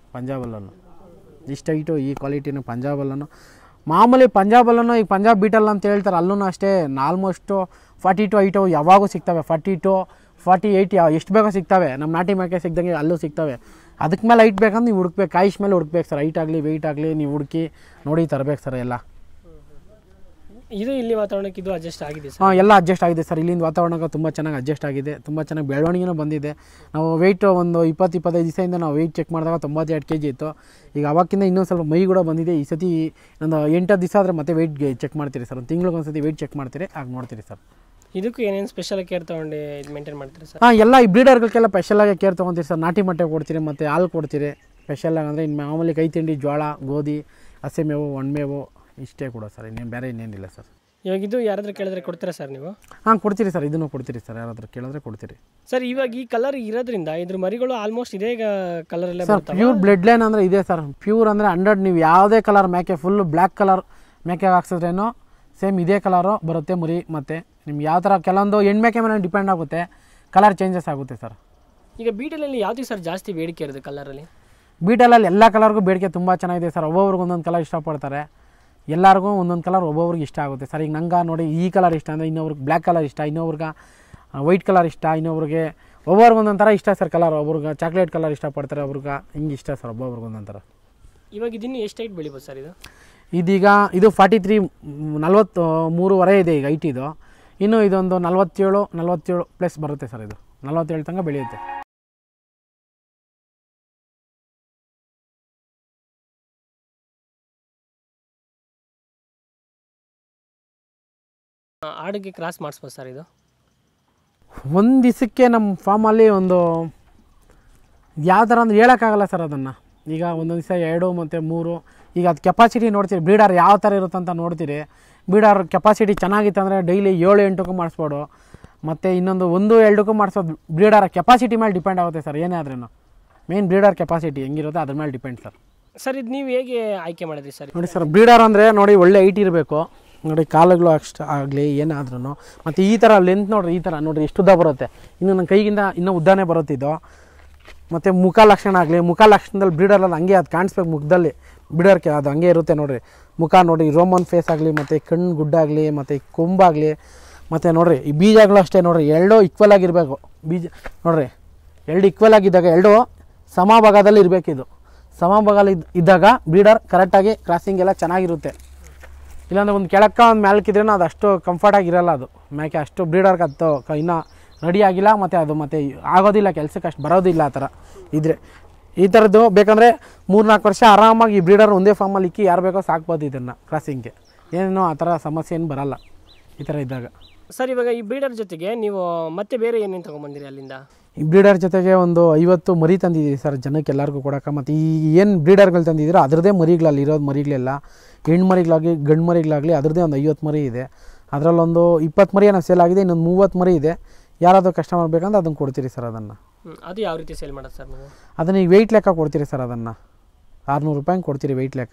Speaker 1: ಪಂಜಾಬಲ್ಲೂ ಇಷ್ಟು ಹೈಟು ಈ ಕ್ವಾಲಿಟಿನೂ ಪಂಜಾಬಲ್ಲೂ ಮಾಮೂಲಿ ಪಂಜಾಬಲ್ಲೂ ಈಗ ಪಂಜಾಬ್ ಬೀಟಲ್ ಅಂತ ಹೇಳ್ತಾರೆ ಅಲ್ಲೂ ಅಷ್ಟೇ ಆಲ್ಮೋಸ್ಟು ಫಾರ್ಟಿ ಟು ಐಟು ಯಾವಾಗೂ ಸಿಗ್ತವೆ ಫಾರ್ಟಿ ಟು ಫಾರ್ಟಿ ಏಯ್ಟ್ ಯಾವ ಎಷ್ಟು ಬೇಕೋ ಸಿಗ್ತವೆ ನಮ್ಮ ನಾಟಿ ಮೇಕೆ ಸಿಗ್ದಂಗೆ ಅಲ್ಲೂ ಸಿಗ್ತವೆ ಅದಕ್ಕೆ ಮೇಲೆ ಹೈಟ್ ಬೇಕಂದ್ರೆ ನೀವು ಹುಡುಕ್ಬೇಕು ಕಾಯಿಸ್ ಮೇಲೆ ಹುಡುಕ್ಬೇಕು ಸರ್ ಹೈಟ್ ಆಗಲಿ ವೆಯ್ಟ್ ಆಗಲಿ ನೀವು ಹುಡುಕಿ ನೋಡಿ ತರಬೇಕು ಸರ್ ಎಲ್ಲ
Speaker 2: ಇದು ಇಲ್ಲಿ ವಾತಾವರಣಕ್ಕೆ ಇದು ಅಡ್ಜಸ್ಟ್ ಆಗಿದೆ ಸರ್
Speaker 1: ಹಾಂ ಎಲ್ಲ ಅಡ್ಜಸ್ಟ್ ಆಗಿದೆ ಸರ್ ಇಲ್ಲಿಂದ ವಾತಾವರಣಕ್ಕೆ ತುಂಬ ಚೆನ್ನಾಗಿ ಅಡ್ಜಸ್ಟ್ ಆಗಿದೆ ತುಂಬ ಚೆನ್ನಾಗಿ ಬೆಳವಣಿಗೆನೂ ಬಂದಿದೆ ನಾವು ವೆಯ್ಟ್ ಒಂದು ಇಪ್ಪತ್ತು ಇಪ್ಪತ್ತೈದು ದಿವಸದಿಂದ ನಾವು ವೆಯ್ಟ್ ಚೆಕ್ ಮಾಡಿದಾಗ ತೊಂಬತ್ತೆರಡು ಕೆ ಜಿ ಇತ್ತು ಈಗ ಅವಕ್ಕಿಂತ ಇನ್ನೊಂದು ಸ್ವಲ್ಪ ಮೈ ಕೂಡ ಬಂದಿದೆ ಈ ಸತಿ ಒಂದು ಎಂಟು ದಿವಸ ಆದರೆ ಮತ್ತೆ ವೆಯ್ಟ್ ಚೆಕ್ ಮಾಡ್ತೀರಿ ಸರ್ ಒಂದು ತಿಂಗ್ಳಿಗೆ ಒಂದು ಸತಿ ವೆಯ್ಟ್ ಚೆಕ್ ಮಾಡ್ತೀರಿ ಆಗ ನೋಡ್ತೀರಿ ಸರ್
Speaker 2: ಇದಕ್ಕೂ ಏನೇನು ಸ್ಪೆಷಲ್ ಕೇರ್ ತೊಗೊಂಡು ಇದು ಮೇಂಟೈನ್ ಮಾಡ್ತೀರಾ ಸರ್
Speaker 1: ಹಾಂ ಎಲ್ಲ ಈ ಬ್ರೀಡರ್ಗಳಿಗೆಲ್ಲ ಸ್ಪೆಷಲಾಗಿ ಕೇರ್ ತೊಗೊತೀರಿ ಸರ್ ನಾಟಿ ಮೊಟ್ಟೆ ಕೊಡ್ತೀರಿ ಮತ್ತು ಹಾಲು ಕೊಡ್ತೀರಿ ಸ್ಪೆಷಲಾಗಿ ಅಂದರೆ ಇನ್ನು ಮಾಮೂಲಿ ಕೈ ತಿಂಡಿ ಜೋಳ ಗೋಧಿ ಹಸೆ ಮೇವು ಒಣಮೇವು ಇಷ್ಟೇ ಕೂಡ ಸರ್ ಇನ್ನೇನು ಬೇರೆ ಇನ್ನೇನಿಲ್ಲ ಸರ್
Speaker 2: ಇವಾಗ ಇದು ಯಾರಾದ್ರೂ ಕೇಳಿದ್ರೆ ಕೊಡ್ತೀರಾ ಸರ್ ನೀವು
Speaker 1: ಹಾಂ ಕೊಡ್ತೀರಿ ಸರ್ ಇದನ್ನು ಕೊಡ್ತೀರಿ ಸರ್ ಯಾರಾದರೂ ಕೇಳಿದ್ರೆ ಕೊಡ್ತೀರಿ
Speaker 2: ಸರ್ ಇವಾಗ ಈ ಕಲರ್ ಇರೋದ್ರಿಂದ ಇದ್ರ ಮರಿಗಳು ಆಲ್ಮೋಸ್ಟ್ ಇದೇ ಕಲರ್ ಎಲ್ಲ
Speaker 1: ಸರ್
Speaker 2: ಬರ್ತವೆ
Speaker 1: ಪ್ಯೂರ್ ಬ್ಲಡ್ ಲೈನ್ ಅಂದರೆ ಇದೆ ಸರ್ ಪ್ಯೂರ್ ಅಂದರೆ ಹಂಡ್ರೆಡ್ ನೀವು ಯಾವುದೇ ಕಲರ್ ಮೇಕೆ ಫುಲ್ ಬ್ಲ್ಯಾಕ್ ಕಲರ್ ಮೇಕೆ ಹಾಕ್ಸಿದ್ರೇನು ಸೇಮ್ ಇದೇ ಕಲರು ಬರುತ್ತೆ ಮುರಿ ಮತ್ತು ನಿಮ್ಗೆ ಯಾವ ಥರ ಕೆಲವೊಂದು ಹೆಣ್ಮೇಕೆ ಮೇಲೆ ಡಿಪೆಂಡ್ ಆಗುತ್ತೆ ಕಲರ್ ಚೇಂಜಸ್ ಆಗುತ್ತೆ ಸರ್
Speaker 2: ಈಗ ಬೀಟಲಲ್ಲಿ ಯಾವ್ದು ಸರ್ ಜಾಸ್ತಿ ಬೇಡಿಕೆ ಇರೋದು ಕಲರಲ್ಲಿ
Speaker 1: ಬೀಟಲಲ್ಲಿ ಎಲ್ಲ ಕಲರ್ಗೂ ಬೇಡಿಕೆ ತುಂಬ ಚೆನ್ನಾಗಿದೆ ಸರ್ ಒಬ್ಬೊಬ್ರಿಗೆ ಒಂದೊಂದು ಕಲರ್ ಇಷ್ಟಪಡ್ತಾರೆ ಎಲ್ಲರಿಗೂ ಒಂದೊಂದು ಕಲರ್ ಒಬ್ಬೊಬ್ರಿಗೆ ಇಷ್ಟ ಆಗುತ್ತೆ ಸರ್ ಈಗ ನಂಗೆ ನೋಡಿ ಈ ಕಲರ್ ಇಷ್ಟ ಅಂದರೆ ಇನ್ನೊಬ್ರಿಗೆ ಬ್ಲ್ಯಾಕ್ ಕಲರ್ ಇಷ್ಟ ಇನ್ನೊಬ್ರಿಗೆ ವೈಟ್ ಕಲರ್ ಇಷ್ಟ ಇನ್ನೊಬ್ರಿಗೆ ಒಬ್ಬೊಬ್ರಿಗೆ ಒಂದೊಂದು ಥರ ಇಷ್ಟ ಸರ್ ಕಲರ್ ಒಬ್ರಿಗೆ ಚಾಕ್ಲೇಟ್ ಕಲರ್ ಇಷ್ಟಪಡ್ತಾರೆ ಒಬ್ರಿಗೆ ಹಿಂಗೆ ಇಷ್ಟ ಸರ್ ಒಬ್ಬೊಬ್ರಿಗೆ ಒಂದೊಂದು ಥರ
Speaker 2: ಇವಾಗ ಇದನ್ನು ಎಷ್ಟು ಹೈಟ್ ಬೆಳಿಬೋದು ಸರ್ ಇದು
Speaker 1: ಇದೀಗ ಇದು ಫಾರ್ಟಿ ತ್ರೀ ನಲ್ವತ್ತು ಮೂರುವರೆ ಇದೆ ಈಗ ಐಟ್ ಇದು ಇನ್ನು ಇದೊಂದು ನಲ್ವತ್ತೇಳು ನಲ್ವತ್ತೇಳು ಪ್ಲಸ್ ಬರುತ್ತೆ ಸರ್ ಇದು ನಲ್ವತ್ತೇಳು ತನಕ ಬೆಳೆಯುತ್ತೆ
Speaker 2: ಆ, ಆಡಿಗೆ ಕ್ರಾಸ್ ಮಾಡಿಸ್ಬೋದು ಸರ್ ಇದು
Speaker 1: ಒಂದು ದಿವಸಕ್ಕೆ ನಮ್ಮ ಫಾರ್ಮಲ್ಲಿ ಒಂದು ಯಾವ ಥರ ಅಂದ್ರೆ ಹೇಳೋಕ್ಕಾಗಲ್ಲ ಸರ್ ಅದನ್ನು ಈಗ ಒಂದೊಂದು ದಿವಸ ಎರಡು ಮತ್ತು ಮೂರು ಈಗ ಅದು ಕೆಪಾಸಿಟಿ ನೋಡ್ತೀರಿ ಬ್ರೀಡರ್ ಯಾವ ಥರ ಇರುತ್ತೆ ಅಂತ ನೋಡ್ತೀರಿ ಬ್ರೀಡರ್ ಕೆಪಾಸಿಟಿ ಚೆನ್ನಾಗಿತ್ತು ಅಂದರೆ ಡೈಲಿ ಏಳು ಎಂಟಕ್ಕೂ ಮಾಡಿಸ್ಬೋದು ಮತ್ತು ಇನ್ನೊಂದು ಒಂದು ಎರಡಕ್ಕೂ ಮಾಡಿಸೋದು ಬ್ರೀಡರ್ ಕೆಪಾಸಿಟಿ ಮೇಲೆ ಡಿಪೆಂಡ್ ಆಗುತ್ತೆ ಸರ್ ಏನೇ ಆದ್ರೂ ಮೇನ್ ಬ್ರೀಡರ್ ಕೆಪಾಸಿಟಿ ಹೆಂಗಿರುತ್ತೆ ಅದ್ರ ಮೇಲೆ ಡಿಪೆಂಡ್ ಸರ್
Speaker 2: ಸರ್ ಇದು ನೀವು ಹೇಗೆ ಆಯ್ಕೆ ಮಾಡಿದ್ರಿ ಸರ್
Speaker 1: ನೋಡಿ ಸರ್ ಬ್ರೀಡರ್ ಅಂದರೆ ನೋಡಿ ಒಳ್ಳೆ ಹೈಟ್ ಇರಬೇಕು ನೋಡಿ ಕಾಲುಗಳು ಅಷ್ಟು ಆಗಲಿ ಏನಾದ್ರೂ ಮತ್ತು ಈ ಥರ ಲೆಂತ್ ನೋಡ್ರಿ ಈ ಥರ ನೋಡ್ರಿ ಎಷ್ಟು ಉದ್ದ ಬರುತ್ತೆ ಇನ್ನು ನನ್ನ ಕೈಗಿಂತ ಇನ್ನೂ ಉದ್ದಾನೇ ಬರುತ್ತಿದ್ದು ಮತ್ತು ಮುಖ ಲಕ್ಷಣ ಆಗಲಿ ಮುಖ ಲಕ್ಷಣದಲ್ಲಿ ಬ್ರೀಡರಲ್ಲಿ ಹಂಗೆ ಅದು ಕಾಣಿಸ್ಬೇಕು ಮುಖದಲ್ಲಿ ಬ್ರೀಡರ್ಗೆ ಅದು ಹಂಗೆ ಇರುತ್ತೆ ನೋಡ್ರಿ ಮುಖ ನೋಡಿ ರೋಮನ್ ಫೇಸ್ ಆಗಲಿ ಮತ್ತು ಕಣ್ಣು ಗುಡ್ಡಾಗಲಿ ಮತ್ತು ಈ ಕೊಂಬಾಗಲಿ ಮತ್ತು ನೋಡ್ರಿ ಈ ಬೀಜಗಳು ಅಷ್ಟೇ ನೋಡ್ರಿ ಎರಡೂ ಈಕ್ವಲ್ ಆಗಿರಬೇಕು ಬೀಜ ನೋಡ್ರಿ ಎರಡು ಈಕ್ವಲ್ ಆಗಿದ್ದಾಗ ಎರಡು ಸಮಭಾಗದಲ್ಲಿ ಇರಬೇಕಿದು ಸಮಭಾಗ ಇದ್ದಾಗ ಬ್ರೀಡರ್ ಕರೆಕ್ಟಾಗಿ ಕ್ರಾಸಿಂಗ್ ಎಲ್ಲ ಚೆನ್ನಾಗಿರುತ್ತೆ ಇಲ್ಲಾಂದ್ರೆ ಒಂದು ಕೆಳಕ್ಕ ಒಂದು ಮ್ಯಾಲ್ಕಿದ್ರೆ ಅದು ಅಷ್ಟು ಕಂಫರ್ಟಾಗಿ ಇರಲ್ಲ ಅದು ಮೇಕೆ ಅಷ್ಟು ಬ್ರೀಡರ್ಗೆ ಅದು ಕ- ಇನ್ನೂ ರೆಡಿ ಆಗಿಲ್ಲ ಮತ್ತು ಅದು ಮತ್ತು ಆಗೋದಿಲ್ಲ ಕೆಲಸಕ್ಕೆ ಅಷ್ಟು ಬರೋದಿಲ್ಲ ಆ ಥರ ಇದ್ರೆ ಈ ಥರದ್ದು ಬೇಕಂದರೆ ಮೂರ್ನಾಲ್ಕು ವರ್ಷ ಆರಾಮಾಗಿ ಈ ಬ್ರೀಡರ್ ಒಂದೇ ಫಾರ್ಮಲ್ಲಿ ಇಕ್ಕಿ ಯಾರು ಬೇಕೋ ಸಾಕ್ಬೋದು ಇದನ್ನು ಕ್ರಾಸಿಂಗ್ಗೆ ಏನೋ ಆ ಥರ ಸಮಸ್ಯೆ ಏನು ಬರಲ್ಲ ಈ ಥರ ಇದ್ದಾಗ
Speaker 2: ಸರ್ ಇವಾಗ ಈ ಬ್ರೀಡರ್ ಜೊತೆಗೆ ನೀವು ಮತ್ತೆ ಬೇರೆ ಏನೇನು ತೊಗೊಂಬಂದಿರಿ ಅಲ್ಲಿಂದ
Speaker 1: ಈ ಬ್ರೀಡರ್ ಜೊತೆಗೆ ಒಂದು ಐವತ್ತು ಮರಿ ತಂದಿದ್ದೀವಿ ಸರ್ ಜನಕ್ಕೆ ಎಲ್ಲರಿಗೂ ಕೊಡೋಕೆ ಮತ್ತು ಈ ಏನು ಬ್ರೀಡರ್ಗಳು ತಂದಿದ್ದೀರೋ ಅದರದ್ದೇ ಮರಿಗಳಲ್ಲಿ ಇರೋದು ಮರಿಗಳೆಲ್ಲ ಹೆಣ್ಣು ಮರಿಗಳಾಗಲಿ ಗಂಡು ಮರಿಗಳಾಗಲಿ ಅದರದ್ದೇ ಒಂದು ಐವತ್ತು ಮರಿ ಇದೆ ಅದರಲ್ಲೊಂದು ಇಪ್ಪತ್ತು ಮರಿ ಏನೋ ಸೇಲ್ ಆಗಿದೆ ಇನ್ನೊಂದು ಮೂವತ್ತು ಮರಿ ಇದೆ ಯಾರಾದರೂ ಕಸ್ಟಮರ್ ಬೇಕಂದ್ರೆ ಅದನ್ನು ಕೊಡ್ತೀರಿ ಸರ್ ಅದನ್ನು
Speaker 2: ಹ್ಮ್, ಅದು ಯಾವ ರೀತಿ ಸೇಲ್ ಮಾಡೋದು ಸರ್ ನೀವು
Speaker 1: ಅದನ್ನು ಈಗ ವೆಯ್ಟ್ ಲೆಕ್ಕ ಕೊಡ್ತೀರಿ ಸರ್ ಅದನ್ನು ಆರುನೂರು ರೂಪಾಯಿ ಕೊಡ್ತೀರಿ ವೆಯ್ಟ್ ಲೆಕ್ಕ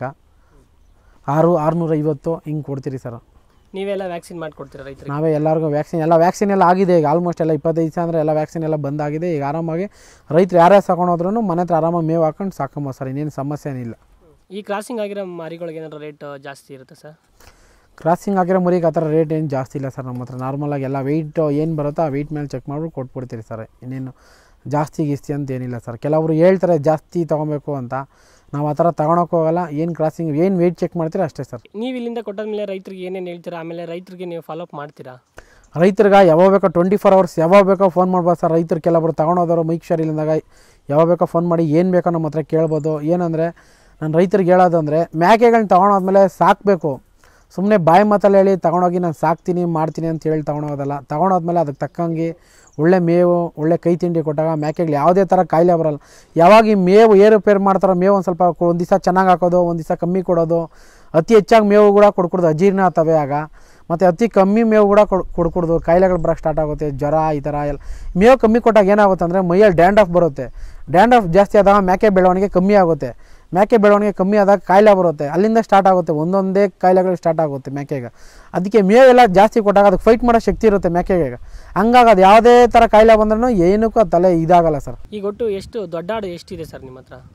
Speaker 1: ಆರು ಆರುನೂರ ಐವತ್ತು ಹಿಂಗೆ ಕೊಡ್ತೀರಿ ಸರ್
Speaker 2: ನೀವೆಲ್ಲ ವ್ಯಾಕ್ಸಿನ್ ಮಾಡಿಕೊಡ್ತೀರಾ ರೈತರಿಗೆ
Speaker 1: ನಾವೇ ಎಲ್ಲರಿಗೂ ವ್ಯಾಕ್ಸಿನ್ ಎಲ್ಲ ವ್ಯಾಕ್ಸಿನ್ ಎಲ್ಲ ಆಗಿದೆ ಈಗ ಆಲ್ಮೋಸ್ಟ್ ಎಲ್ಲ ಇಪ್ಪತ್ತೈದು ದಿವಸ ಅಂದರೆ ಎಲ್ಲ ವ್ಯಾಕ್ಸಿನ್ ಎಲ್ಲ ಬಂದಾಗಿದೆ ಈಗ ಆರಾಮಾಗಿ ರೈತರು ಯಾರೇ ಸಾಕೊಂಡೋದ್ರೂ ಮನೆ ಹತ್ರ ಆರಾಮಾಗಿ ಮೇವು ಹಾಕೊಂಡು ಸಾಕೊಂಬೋದು ಸರ್ ಇನ್ನೇನು ಸಮಸ್ಯೆ ಏನಿಲ್ಲ
Speaker 2: ಈ ಕ್ರಾಸಿಂಗ್ ಆಗಿರೋ ಮರಿಗಳಿಗೆ ಏನಾದ್ರು ರೇಟ್ ಜಾಸ್ತಿ ಇರುತ್ತೆ ಸರ್
Speaker 1: ಕ್ರಾಸಿಂಗ್ ಆಗಿರೋ ಮರಿಗೆ ಆ ಥರ ರೇಟ್ ಏನು ಜಾಸ್ತಿ ಇಲ್ಲ ಸರ್ ನಮ್ಮ ಹತ್ರ ನಾರ್ಮಲಾಗಿ ಎಲ್ಲ ವೆಯ್ಟ್ ಏನು ಬರುತ್ತೋ ಆ ವೆಯ್ಟ್ ಮೇಲೆ ಚೆಕ್ ಮಾಡಿಬಿಟ್ಟು ಕೊಟ್ಬಿಡ್ತೀರಿ ಸರ್ ಇನ್ನೇನು ಜಾಸ್ತಿ ಗೀಸ್ತಿ ಅಂತ ಏನಿಲ್ಲ ಸರ್ ಕೆಲವರು ಹೇಳ್ತಾರೆ ಜಾಸ್ತಿ ತೊಗೊಬೇಕು ಅಂತ ನಾವು ಆ ಥರ ತಗೊಳಕ್ಕೆ ಹೋಗಲ್ಲ ಏನು ಕ್ರಾಸಿಂಗ್ ಏನು ವೆಯ್ಟ್ ಚೆಕ್ ಮಾಡ್ತೀರಾ ಅಷ್ಟೇ ಸರ್
Speaker 2: ನೀವು ಇಲ್ಲಿಂದ ಕೊಟ್ಟಾದ್ಮೇಲೆ ರೈತರಿಗೆ ಏನೇನು ಹೇಳ್ತೀರಾ ಆಮೇಲೆ ರೈತರಿಗೆ ನೀವು ಫಾಲೋಅಪ್ ಮಾಡ್ತೀರಾ
Speaker 1: ರೈತರಿಗೆ ಯಾವಾಗ ಬೇಕೋ ಟ್ವೆಂಟಿ ಫೋರ್ ಅವರ್ಸ್ ಯಾವಾಗ ಬೇಕೋ ಫೋನ್ ಮಾಡ್ಬೋದು ಸರ್ ರೈತರು ಕೆಲವರು ತಗೊಂಡೋದವರು ಮೈಕ್ ಶೇರ್ ಇಲ್ಲದಾಗ ಯಾವಾಗ ಬೇಕೋ ಫೋನ್ ಮಾಡಿ ಏನು ಬೇಕೋ ನಮ್ಮ ಹತ್ರ ಕೇಳ್ಬೋದು ಏನಂದರೆ ನಾನು ರೈತರಿಗೆ ಹೇಳೋದು ಅಂದರೆ ಮೇಕೆಗಳನ್ನ ತೊಗೊಂಡೋದ್ಮೇಲೆ ಸಾಕಬೇಕು ಸುಮ್ಮನೆ ಬಾಯಿ ಮಾತಲ್ಲಿ ಹೇಳಿ ತೊಗೊಂಡೋಗಿ ನಾನು ಸಾಕ್ತೀನಿ ಮಾಡ್ತೀನಿ ಅಂತ ಹೇಳಿ ತೊಗೊಂಡೋಗೋದಲ್ಲ ತೊಗೊಂಡೋದ್ಮೇಲೆ ಅದಕ್ಕೆ ತಕ್ಕಂಗೆ ಒಳ್ಳೆ ಮೇವು ಒಳ್ಳೆ ಕೈ ತಿಂಡಿ ಕೊಟ್ಟಾಗ ಮೇಕೆಗಳು ಯಾವುದೇ ಥರ ಕಾಯಿಲೆ ಬರಲ್ಲ ಯಾವಾಗ ಈ ಮೇವು ಏರುಪೇರು ಮಾಡ್ತಾರೋ ಮೇವು ಒಂದು ಸ್ವಲ್ಪ ಒಂದು ದಿವಸ ಚೆನ್ನಾಗಿ ಹಾಕೋದು ಒಂದು ದಿವಸ ಕಮ್ಮಿ ಕೊಡೋದು ಅತಿ ಹೆಚ್ಚಾಗಿ ಮೇವು ಕೂಡ ಕೊಡ್ಕೊಡ್ದು ಅಜೀರ್ಣ ಆಗ್ತವೆ ಆಗ ಮತ್ತು ಅತಿ ಕಮ್ಮಿ ಮೇವು ಕೂಡ ಕೊಡ್ ಕೊಡ್ಕೊಡ್ದು ಕಾಯಿಲೆಗಳು ಬರೋಕ್ಕೆ ಸ್ಟಾರ್ಟ್ ಆಗುತ್ತೆ ಜ್ವರ ಈ ಥರ ಎಲ್ಲ ಮೇವು ಕಮ್ಮಿ ಕೊಟ್ಟಾಗ ಏನಾಗುತ್ತೆ ಅಂದರೆ ಮೈಯಲ್ಲಿ ಡ್ಯಾಂಡ್ ಬರುತ್ತೆ ಡ್ಯಾಂಡ್ ಜಾಸ್ತಿ ಆದಾಗ ಮೇಕೆ ಬೆಳವಣಿಗೆ ಕಮ್ಮಿ ಆಗುತ್ತೆ ಮೇಕೆ ಬೆಳವಣಿಗೆ ಕಮ್ಮಿ ಆದಾಗ ಕಾಯಿಲೆ ಬರುತ್ತೆ ಅಲ್ಲಿಂದ ಸ್ಟಾರ್ಟ್ ಆಗುತ್ತೆ ಒಂದೊಂದೇ ಕಾಯಿಲೆಗಳು ಸ್ಟಾರ್ಟ್ ಆಗುತ್ತೆ ಮೇಕೆಗೆ ಅದಕ್ಕೆ ಮೇವೆಲ್ಲ ಜಾಸ್ತಿ ಕೊಟ್ಟಾಗ ಅದಕ್ಕೆ ಫೈಟ್ ಮಾಡೋ ಶಕ್ತಿ ಇರುತ್ತೆ ಮೇಕೆಗೆ ಹಂಗಾಗಿ ಅದು ಯಾವುದೇ ಥರ ಕಾಯಿಲೆ ಬಂದ್ರೂ ಏನಕ್ಕೂ ಅದು ತಲೆ ಇದಾಗಲ್ಲ ಸರ್
Speaker 2: ಈಗ ಒಟ್ಟು ಎಷ್ಟು ದೊಡ್ಡ ಆಡು ಎಷ್ಟಿದೆ ಸರ್ ನಿಮ್ಮ ಹತ್ರ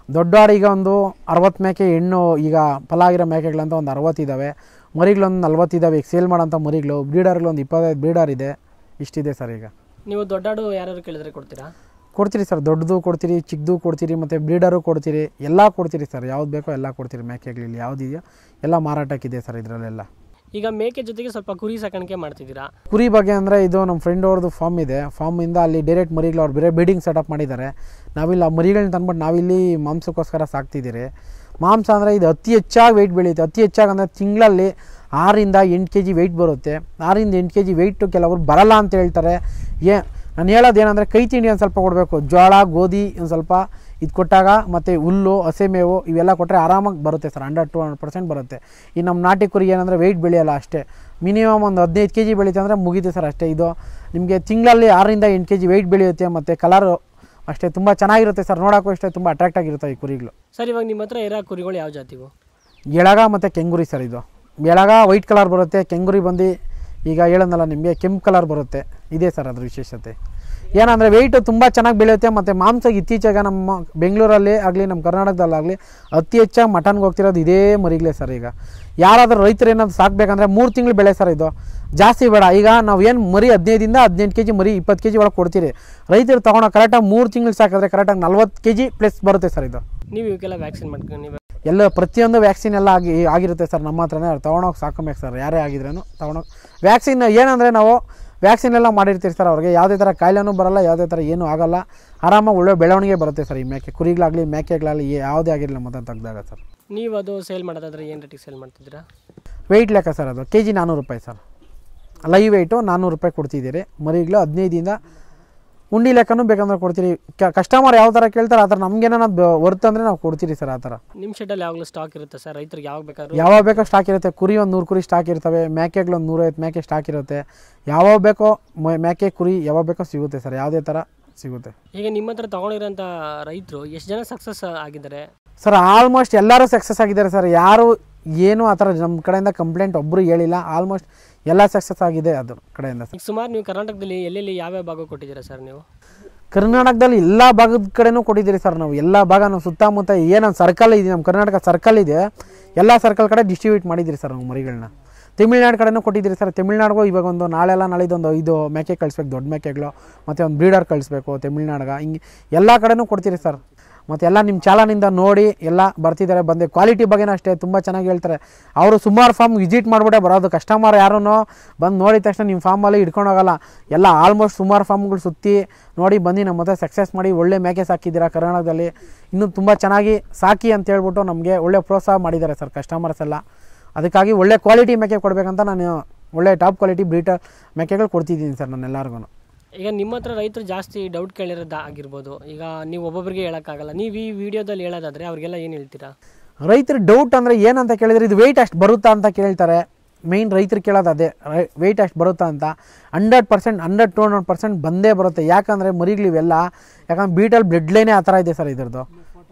Speaker 1: ದೊಡ್ಡ ಆಡು ಈಗ ಒಂದು ಅರವತ್ತು ಮೇಕೆ ಹೆಣ್ಣು ಈಗ ಫಲ ಆಗಿರೋ ಮೇಕೆಗಳಂತ ಒಂದು ಅರವತ್ತಿದ್ದಾವೆ ಮರಿಗಳೊಂದು ನಲ್ವತ್ತಿದ್ದಾವೆ ಈಗ ಸೇಲ್ ಮಾಡೋಂಥ ಮರಿಗಳು ಬ್ರೀಡರ್ಗಳು ಒಂದು ಇಪ್ಪತ್ತೈದು ಬ್ರೀಡರ್ ಇದೆ ಇಷ್ಟಿದೆ ಸರ್ ಈಗ
Speaker 2: ನೀವು ದೊಡ್ಡಾಡು ಯಾರು ಕೇಳಿದ್ರೆ ಕೊಡ್ತೀರಾ
Speaker 1: ಕೊಡ್ತೀರಿ ಸರ್ ದೊಡ್ಡದು ಕೊಡ್ತೀರಿ ಚಿಕ್ಕದು ಕೊಡ್ತೀರಿ ಮತ್ತು ಬ್ರೀಡರು ಕೊಡ್ತೀರಿ ಎಲ್ಲ ಕೊಡ್ತೀರಿ ಸರ್ ಯಾವ್ದು ಬೇಕೋ ಎಲ್ಲ ಕೊಡ್ತೀರಿ ಮೇಕೆಗಳಲ್ಲಿ ಯಾವುದಿದೆಯೋ ಎಲ್ಲ ಮಾರಾಟಕ್ಕಿದೆ ಸರ್ ಇದರಲ್ಲೆಲ್ಲ
Speaker 2: ಈಗ ಮೇಕೆ ಜೊತೆಗೆ ಸ್ವಲ್ಪ ಕುರಿ ಸಾಕಾಣಿಕೆ ಮಾಡ್ತಿದ್ದೀರಾ
Speaker 1: ಕುರಿ ಬಗ್ಗೆ ಅಂದರೆ ಇದು ನಮ್ಮ ಫ್ರೆಂಡ್ ಅವ್ರದ್ದು ಫಾರ್ಮ್ ಇದೆ ಫಾರ್ಮಿಂದ ಅಲ್ಲಿ ಡೈರೆಕ್ಟ್ ಮರಿಗಳು ಅವ್ರು ಬೇರೆ ಬ್ರೀಡಿಂಗ್ ಸೆಟಪ್ ಮಾಡಿದ್ದಾರೆ ನಾವಿಲ್ಲಿ ಆ ಮರಿಗಳನ್ನ ತಂದ್ಬಿಟ್ಟು ನಾವಿಲ್ಲಿ ಮಾಂಸಕ್ಕೋಸ್ಕರ ಸಾಕ್ತಿದ್ದೀರಿ ಮಾಂಸ ಅಂದರೆ ಇದು ಅತಿ ಹೆಚ್ಚಾಗಿ ವೆಯ್ಟ್ ಬೆಳೆಯುತ್ತೆ ಅತಿ ಹೆಚ್ಚಾಗಿ ಅಂದರೆ ತಿಂಗಳಲ್ಲಿ ಆರಿಂದ ಎಂಟು ಕೆ ಜಿ ವೆಯ್ಟ್ ಬರುತ್ತೆ ಆರಿಂದ ಎಂಟು ಕೆ ಜಿ ವೆಯ್ಟು ಕೆಲವರು ಬರಲ್ಲ ಅಂತ ಹೇಳ್ತಾರೆ ಏ ನಾನು ಹೇಳೋದು ಏನಂದರೆ ಕೈ ತಿಂಡಿ ಒಂದು ಸ್ವಲ್ಪ ಕೊಡಬೇಕು ಜೋಳ ಗೋಧಿ ಒಂದು ಸ್ವಲ್ಪ ಇದು ಕೊಟ್ಟಾಗ ಮತ್ತು ಹುಲ್ಲು ಹಸೆ ಮೇವು ಇವೆಲ್ಲ ಕೊಟ್ಟರೆ ಆರಾಮಾಗಿ ಬರುತ್ತೆ sir hundred to hundred percent ಬರುತ್ತೆ ಈ ನಮ್ಮ ನಾಟಿ ಕುರಿ ಏನಂದರೆ ವೆಯ್ಟ್ ಬೆಳೆಯಲ್ಲ ಅಷ್ಟೇ ಮಿನಿಮಮ್ ಒಂದು ಹದಿನೈದು ಕೆ ಜಿ ಬೆಳೀತೆ ಅಂದರೆ ಮುಗೀತೆ ಸರ್ ಅಷ್ಟೇ ಇದು ನಿಮಗೆ ತಿಂಗಳಲ್ಲಿ ಆರರಿಂದ ಎಂಟು ಕೆ ಜಿ ವೆಯ್ಟ್ ಬೆಳೆಯುತ್ತೆ ಮತ್ತು ಕಲರು ಅಷ್ಟೇ ತುಂಬ ಚೆನ್ನಾಗಿರುತ್ತೆ ಸರ್ ನೋಡೋಕ್ಕೂ ಅಷ್ಟೇ ತುಂಬ ಅಟ್ರಾಕ್ಟ್ ಆಗಿರುತ್ತೆ ಈ ಕುರಿಗಳು
Speaker 2: ಸರ್ ಇವಾಗ ನಿಮ್ಮ ಹತ್ರ ಇರೋ ಕುರಿಗಳು ಯಾವ ಜಾತಿವು
Speaker 1: ಎಳಗ ಮತ್ತು ಕೆಂಗುರಿ ಸರ್ ಇದು ಎಳಗ ವೈಟ್ ಕಲರ್ ಬರುತ್ತೆ ಕೆಂಗುರಿ ಬಂದು ಈಗ ಹೇಳೋದಲ್ಲ ನಿಮಗೆ ಕೆಂಪು ಕಲರ್ ಬರುತ್ತೆ ಇದೆ ಸರ್ ಅದ್ರ ವಿಶೇಷತೆ ಏನಂದರೆ ವೆಯ್ಟು ತುಂಬ ಚೆನ್ನಾಗಿ ಬೆಳೆಯುತ್ತೆ ಮತ್ತು ಮಾಂಸ ಇತ್ತೀಚೆಗೆ ನಮ್ಮ ಬೆಂಗಳೂರಲ್ಲಿ ಆಗಲಿ ನಮ್ಮ ಕರ್ನಾಟಕದಲ್ಲಾಗಲಿ ಅತಿ ಹೆಚ್ಚಾಗಿ ಮಟನ್ಗೆ ಹೋಗ್ತಿರೋದು ಇದೇ ಮರಿಗಳೇ ಸರ್ ಈಗ ಯಾರಾದರೂ ರೈತರು ಏನಾದ್ರು ಸಾಕಬೇಕಂದ್ರೆ ಮೂರು ತಿಂಗಳು ಬೆಳೆ ಸರ್ ಇದು ಜಾಸ್ತಿ ಬೇಡ ಈಗ ನಾವು ಏನು ಮರಿ ಹದಿನೈದಿಂದ ಹದಿನೆಂಟು ಕೆ ಜಿ ಮರಿ ಇಪ್ಪತ್ತು ಕೆ ಜಿ ಒಳಗೆ ಕೊಡ್ತೀರಿ ರೈತರು ತೊಗೊಂಡು ಕರೆಕ್ಟಾಗಿ ಮೂರು ತಿಂಗಳು ಸಾಕಿದ್ರೆ ಕರೆಕ್ಟಾಗಿ ನಲ್ವತ್ತು ಕೆ ಜಿ ಪ್ಲಸ್ ಬರುತ್ತೆ ಸರ್ ಇದು
Speaker 2: ನೀವು ಇವಕ್ಕೆಲ್ಲ ವ್ಯಾಕ್ಸಿನ್ ಮಾಡ್ಕೊಂಡು ನೀವು
Speaker 1: ಎಲ್ಲ ಪ್ರತಿಯೊಂದು ವ್ಯಾಕ್ಸಿನ್ ಎಲ್ಲ ಆಗಿ ಆಗಿರುತ್ತೆ ಸರ್ ನಮ್ಮ ಹತ್ರನೇ ಅವ್ರು ತೊಗೊಂಡೋಗಿ ಸಾಕೊಬೇಕು ಸರ್ ಯಾರೇ ಆಗಿದ್ರೂ ತೊಗೊಂಡೋಗಿ ವ್ಯಾಕ್ಸಿನ್ ಏನಂದರೆ ನಾವು ವ್ಯಾಕ್ಸಿನ್ ಎಲ್ಲ ಮಾಡಿರ್ತೀವಿ ಸರ್ ಅವ್ರಿಗೆ ಯಾವುದೇ ಥರ ಕಾಯಿಲೆನೂ ಬರಲ್ಲ ಯಾವುದೇ ಥರ ಏನೂ ಆಗಲ್ಲ ಆರಾಮಾಗಿ ಒಳ್ಳೆ ಬೆಳವಣಿಗೆ ಬರುತ್ತೆ ಸರ್ ಈ ಮೇಕೆ ಕುರಿಗಳಾಗಲಿ ಮೇಕೆಗಳಾಗಲಿ ಯಾವುದೇ ಆಗಿರಲಿಲ್ಲ ಮತ್ತೆ ತೆಗ್ದಾಗ ಸರ್
Speaker 2: ನೀವು ಅದು ಸೇಲ್ ಮಾಡೋದಾದ್ರೆ ಏನು ರೇಟಿಗೆ ಸೇಲ್ ಮಾಡ್ತಿದ್ದೀರಾ
Speaker 1: ವೆಯ್ಟ್ ಲೆಕ್ಕ ಸರ್ ಅದು ಕೆ ಜಿ ನಾನ್ನೂರು ರೂಪಾಯಿ ಸರ್ ಲೈವ್ ವೆಯ್ಟು ನಾನ್ನೂರು ರೂಪಾಯಿ ಕೊಡ್ತಿದ್ದೀರಿ ಮರಿಗಳು ಹದಿನೈದಿಂದ ಉಂಡಿ ಲೆಕ್ಕನೂ ಬೇಕಂದ್ರೆ ಕೊಡ್ತೀರಿ ಕಸ್ಟಮರ್ ಯಾವ ಥರ ಕೇಳ್ತಾರೆ ಆ ಥರ ನಮಗೇನೋ ವರ್ತ್ ಅಂದರೆ ನಾವು ಕೊಡ್ತೀರಿ ಸರ್ ಆ ಥರ
Speaker 2: ನಿಮ್ಮ ಶೆಡ್ಡಲ್ಲಿ ಯಾವಾಗಲೂ ಸ್ಟಾಕ್ ಇರುತ್ತೆ ಸರ್ ರೈತರಿಗೆ ಯಾವಾಗ ಬೇಕಾದ್ರೂ
Speaker 1: ಯಾವಾಗ ಬೇಕೋ ಸ್ಟಾಕ್ ಇರುತ್ತೆ ಕುರಿ ಒಂದು ನೂರು ಕುರಿ ಸ್ಟಾಕ್ ಇರ್ತವೆ ಮೇಕೆಗಳು ಒಂದು ನೂರೈವತ್ತು ಮೇಕೆ ಸ್ಟಾಕ್ ಇರುತ್ತೆ ಯಾವಾಗ ಬೇಕೋ ಮ- ಮೇಕೆ ಕುರಿ ಯಾವಾಗ ಬೇಕೋ ಸಿಗುತ್ತೆ ಸರ್ ಯಾವುದೇ ಥರ ಸಿಗುತ್ತೆ
Speaker 2: ಈಗ ನಿಮ್ಮ ಹತ್ರ ತೊಗೊಂಡಿರೋಂಥ ರೈತರು ಎಷ್ಟು ಜನ ಸಕ್ಸಸ್ ಆಗಿದ್ದಾರೆ
Speaker 1: ಸರ್ ಆಲ್ಮೋಸ್ಟ್ ಎಲ್ಲರೂ ಸಕ್ಸಸ್ ಆಗಿದ್ದಾರೆ ಸರ್ ಯಾರು ಏನು ಆ ಥರ ನಮ್ಮ ಕಡೆಯಿಂದ ಕಂಪ್ಲೇಂಟ್ ಒಬ್ಬರು ಹೇಳಿಲ್ಲ ಆಲ್ಮೋಸ್ಟ್ ಎಲ್ಲ ಸಕ್ಸಸ್ ಆಗಿದೆ ಅದ್ರ ಕಡೆಯಿಂದ ಸರ್
Speaker 2: ಈಗ ಸುಮಾರು ನೀವು ಕರ್ನಾಟಕದಲ್ಲಿ ಎಲ್ಲೆಲ್ಲಿ ಯಾವ್ಯಾವ ಭಾಗ ಕೊಟ್ಟಿದ್ದೀರಾ ಸರ್ ನೀವು
Speaker 1: ಕರ್ನಾಟಕದಲ್ಲಿ ಎಲ್ಲ ಭಾಗದ ಕಡೆನೂ ಕೊಟ್ಟಿದ್ದೀರಿ ಸರ್ ನಾವು ಎಲ್ಲ ಭಾಗ ನಾವು ಸುತ್ತಮುತ್ತ ಏನೊಂದು ಸರ್ಕಲ್ ಇದೆ ನಮ್ಮ ಕರ್ನಾಟಕ ಸರ್ಕಲ್ ಇದೆ ಎಲ್ಲ ಸರ್ಕಲ್ ಕಡೆ ಡಿಸ್ಟ್ರಿಬ್ಯೂಟ್ ಮಾಡಿದ್ದೀರಿ ಸರ್ ನಾವು ಮರಿಗಳನ್ನ ತಮಿಳ್ನಾಡು ಕಡೆನೂ ಕೊಟ್ಟಿದ್ದೀರಿ ಸರ್ ತಮಿಳ್ನಾಡಿಗೂ ಇವಾಗ ಒಂದು ನಾಳೆಲ್ಲ ನಾಳಿದ್ದು ಒಂದು ಐದು ಮೇಕೆ ಕಳಿಸ್ಬೇಕು ದೊಡ್ಡ ಮೇಕೆಗಳು ಮತ್ತು ಒಂದು ಬ್ರೀಡರ್ ಕಳಿಸ್ಬೇಕು ತಮಿಳ್ನಾಡಿಗೆ ಹಿಂಗೆ ಎಲ್ಲ ಕಡೆನೂ ಕೊಡ್ತೀರಿ ಸರ್ ಮತ್ತು ಎಲ್ಲ ನಿಮ್ಮ ಚಾಲನಿಂದ ನೋಡಿ ಎಲ್ಲ ಬರ್ತಿದ್ದಾರೆ ಬಂದೆ ಕ್ವಾಲಿಟಿ ಬಗ್ಗೆನೂ ಅಷ್ಟೇ ತುಂಬ ಚೆನ್ನಾಗಿ ಹೇಳ್ತಾರೆ ಅವರು ಸುಮಾರು ಫಾರ್ಮ್ ವಿಸಿಟ್ ಮಾಡಿಬಿಟ್ಟೆ ಬರೋದು ಕಸ್ಟಮರ್ ಯಾರೂ ಬಂದು ನೋಡಿದ ತಕ್ಷಣ ನಿಮ್ಮ ಫಾರ್ಮಲ್ಲಿ ಹಿಡ್ಕೊಂಡು ಹೋಗಲ್ಲ ಎಲ್ಲ ಆಲ್ಮೋಸ್ಟ್ ಸುಮಾರು ಫಾರ್ಮ್ಗಳು ಸುತ್ತಿ ನೋಡಿ ಬಂದು ನಮ್ಮ ಮತ್ತೆ ಸಕ್ಸಸ್ ಮಾಡಿ ಒಳ್ಳೆ ಮೇಕೆ ಸಾಕಿದ್ದೀರಾ ಕರ್ನಾಟಕದಲ್ಲಿ ಇನ್ನೂ ತುಂಬ ಚೆನ್ನಾಗಿ ಸಾಕಿ ಅಂತ ಹೇಳ್ಬಿಟ್ಟು ನಮಗೆ ಒಳ್ಳೆ ಪ್ರೋತ್ಸಾಹ ಮಾಡಿದ್ದಾರೆ ಸರ್ ಕಸ್ಟಮರ್ಸ್ ಎಲ್ಲ ಅದಕ್ಕಾಗಿ ಒಳ್ಳೆ ಕ್ವಾಲಿಟಿ ಮೇಕೆ ಕೊಡಬೇಕಂತ ನಾನು ಒಳ್ಳೆ ಟಾಪ್ ಕ್ವಾಲಿಟಿ ಬ್ರೀಟರ್ ಮೇಕೆಗಳು ಕೊಡ್ತಿದ್ದೀನಿ ಸರ್ ನಾನು ಎಲ್ಲರಿಗೂ
Speaker 2: ಈಗ ನಿಮ್ಮ ಹತ್ರ ರೈತರು ಜಾಸ್ತಿ ಡೌಟ್ ಕೇಳಿರೋದು ಆಗಿರ್ಬೋದು ಈಗ ನೀವು ಒಬ್ಬೊಬ್ಬರಿಗೆ ಹೇಳೋಕ್ಕಾಗಲ್ಲ ನೀವು ಈ ವಿಡಿಯೋದಲ್ಲಿ ಹೇಳೋದಾದ್ರೆ ಅವ್ರಿಗೆಲ್ಲ ಏನು ಹೇಳ್ತೀರಾ
Speaker 1: ರೈತರ ಡೌಟ್ ಅಂದರೆ ಏನಂತ ಕೇಳಿದ್ರೆ ಇದು ವೆಯ್ಟ್ ಅಷ್ಟು ಬರುತ್ತಾ ಅಂತ ಕೇಳ್ತಾರೆ ಮೇಯ್ನ್ ರೈತರು ಕೇಳೋದು ಅದೇ ವೆಯ್ಟ್ ಅಷ್ಟು ಬರುತ್ತಾ ಅಂತ hundred percent hundred to hundred percent ಬಂದೇ ಬರುತ್ತೆ ಯಾಕಂದರೆ ಮರಿಗಳಿವೆಲ್ಲ ಯಾಕಂದ್ರೆ ಬೀಟಲ್ ಬ್ಲಡ್ ಲೈನೇ ಆ ಥರ ಇದೆ ಸರ್ ಇದ್ರದ್ದು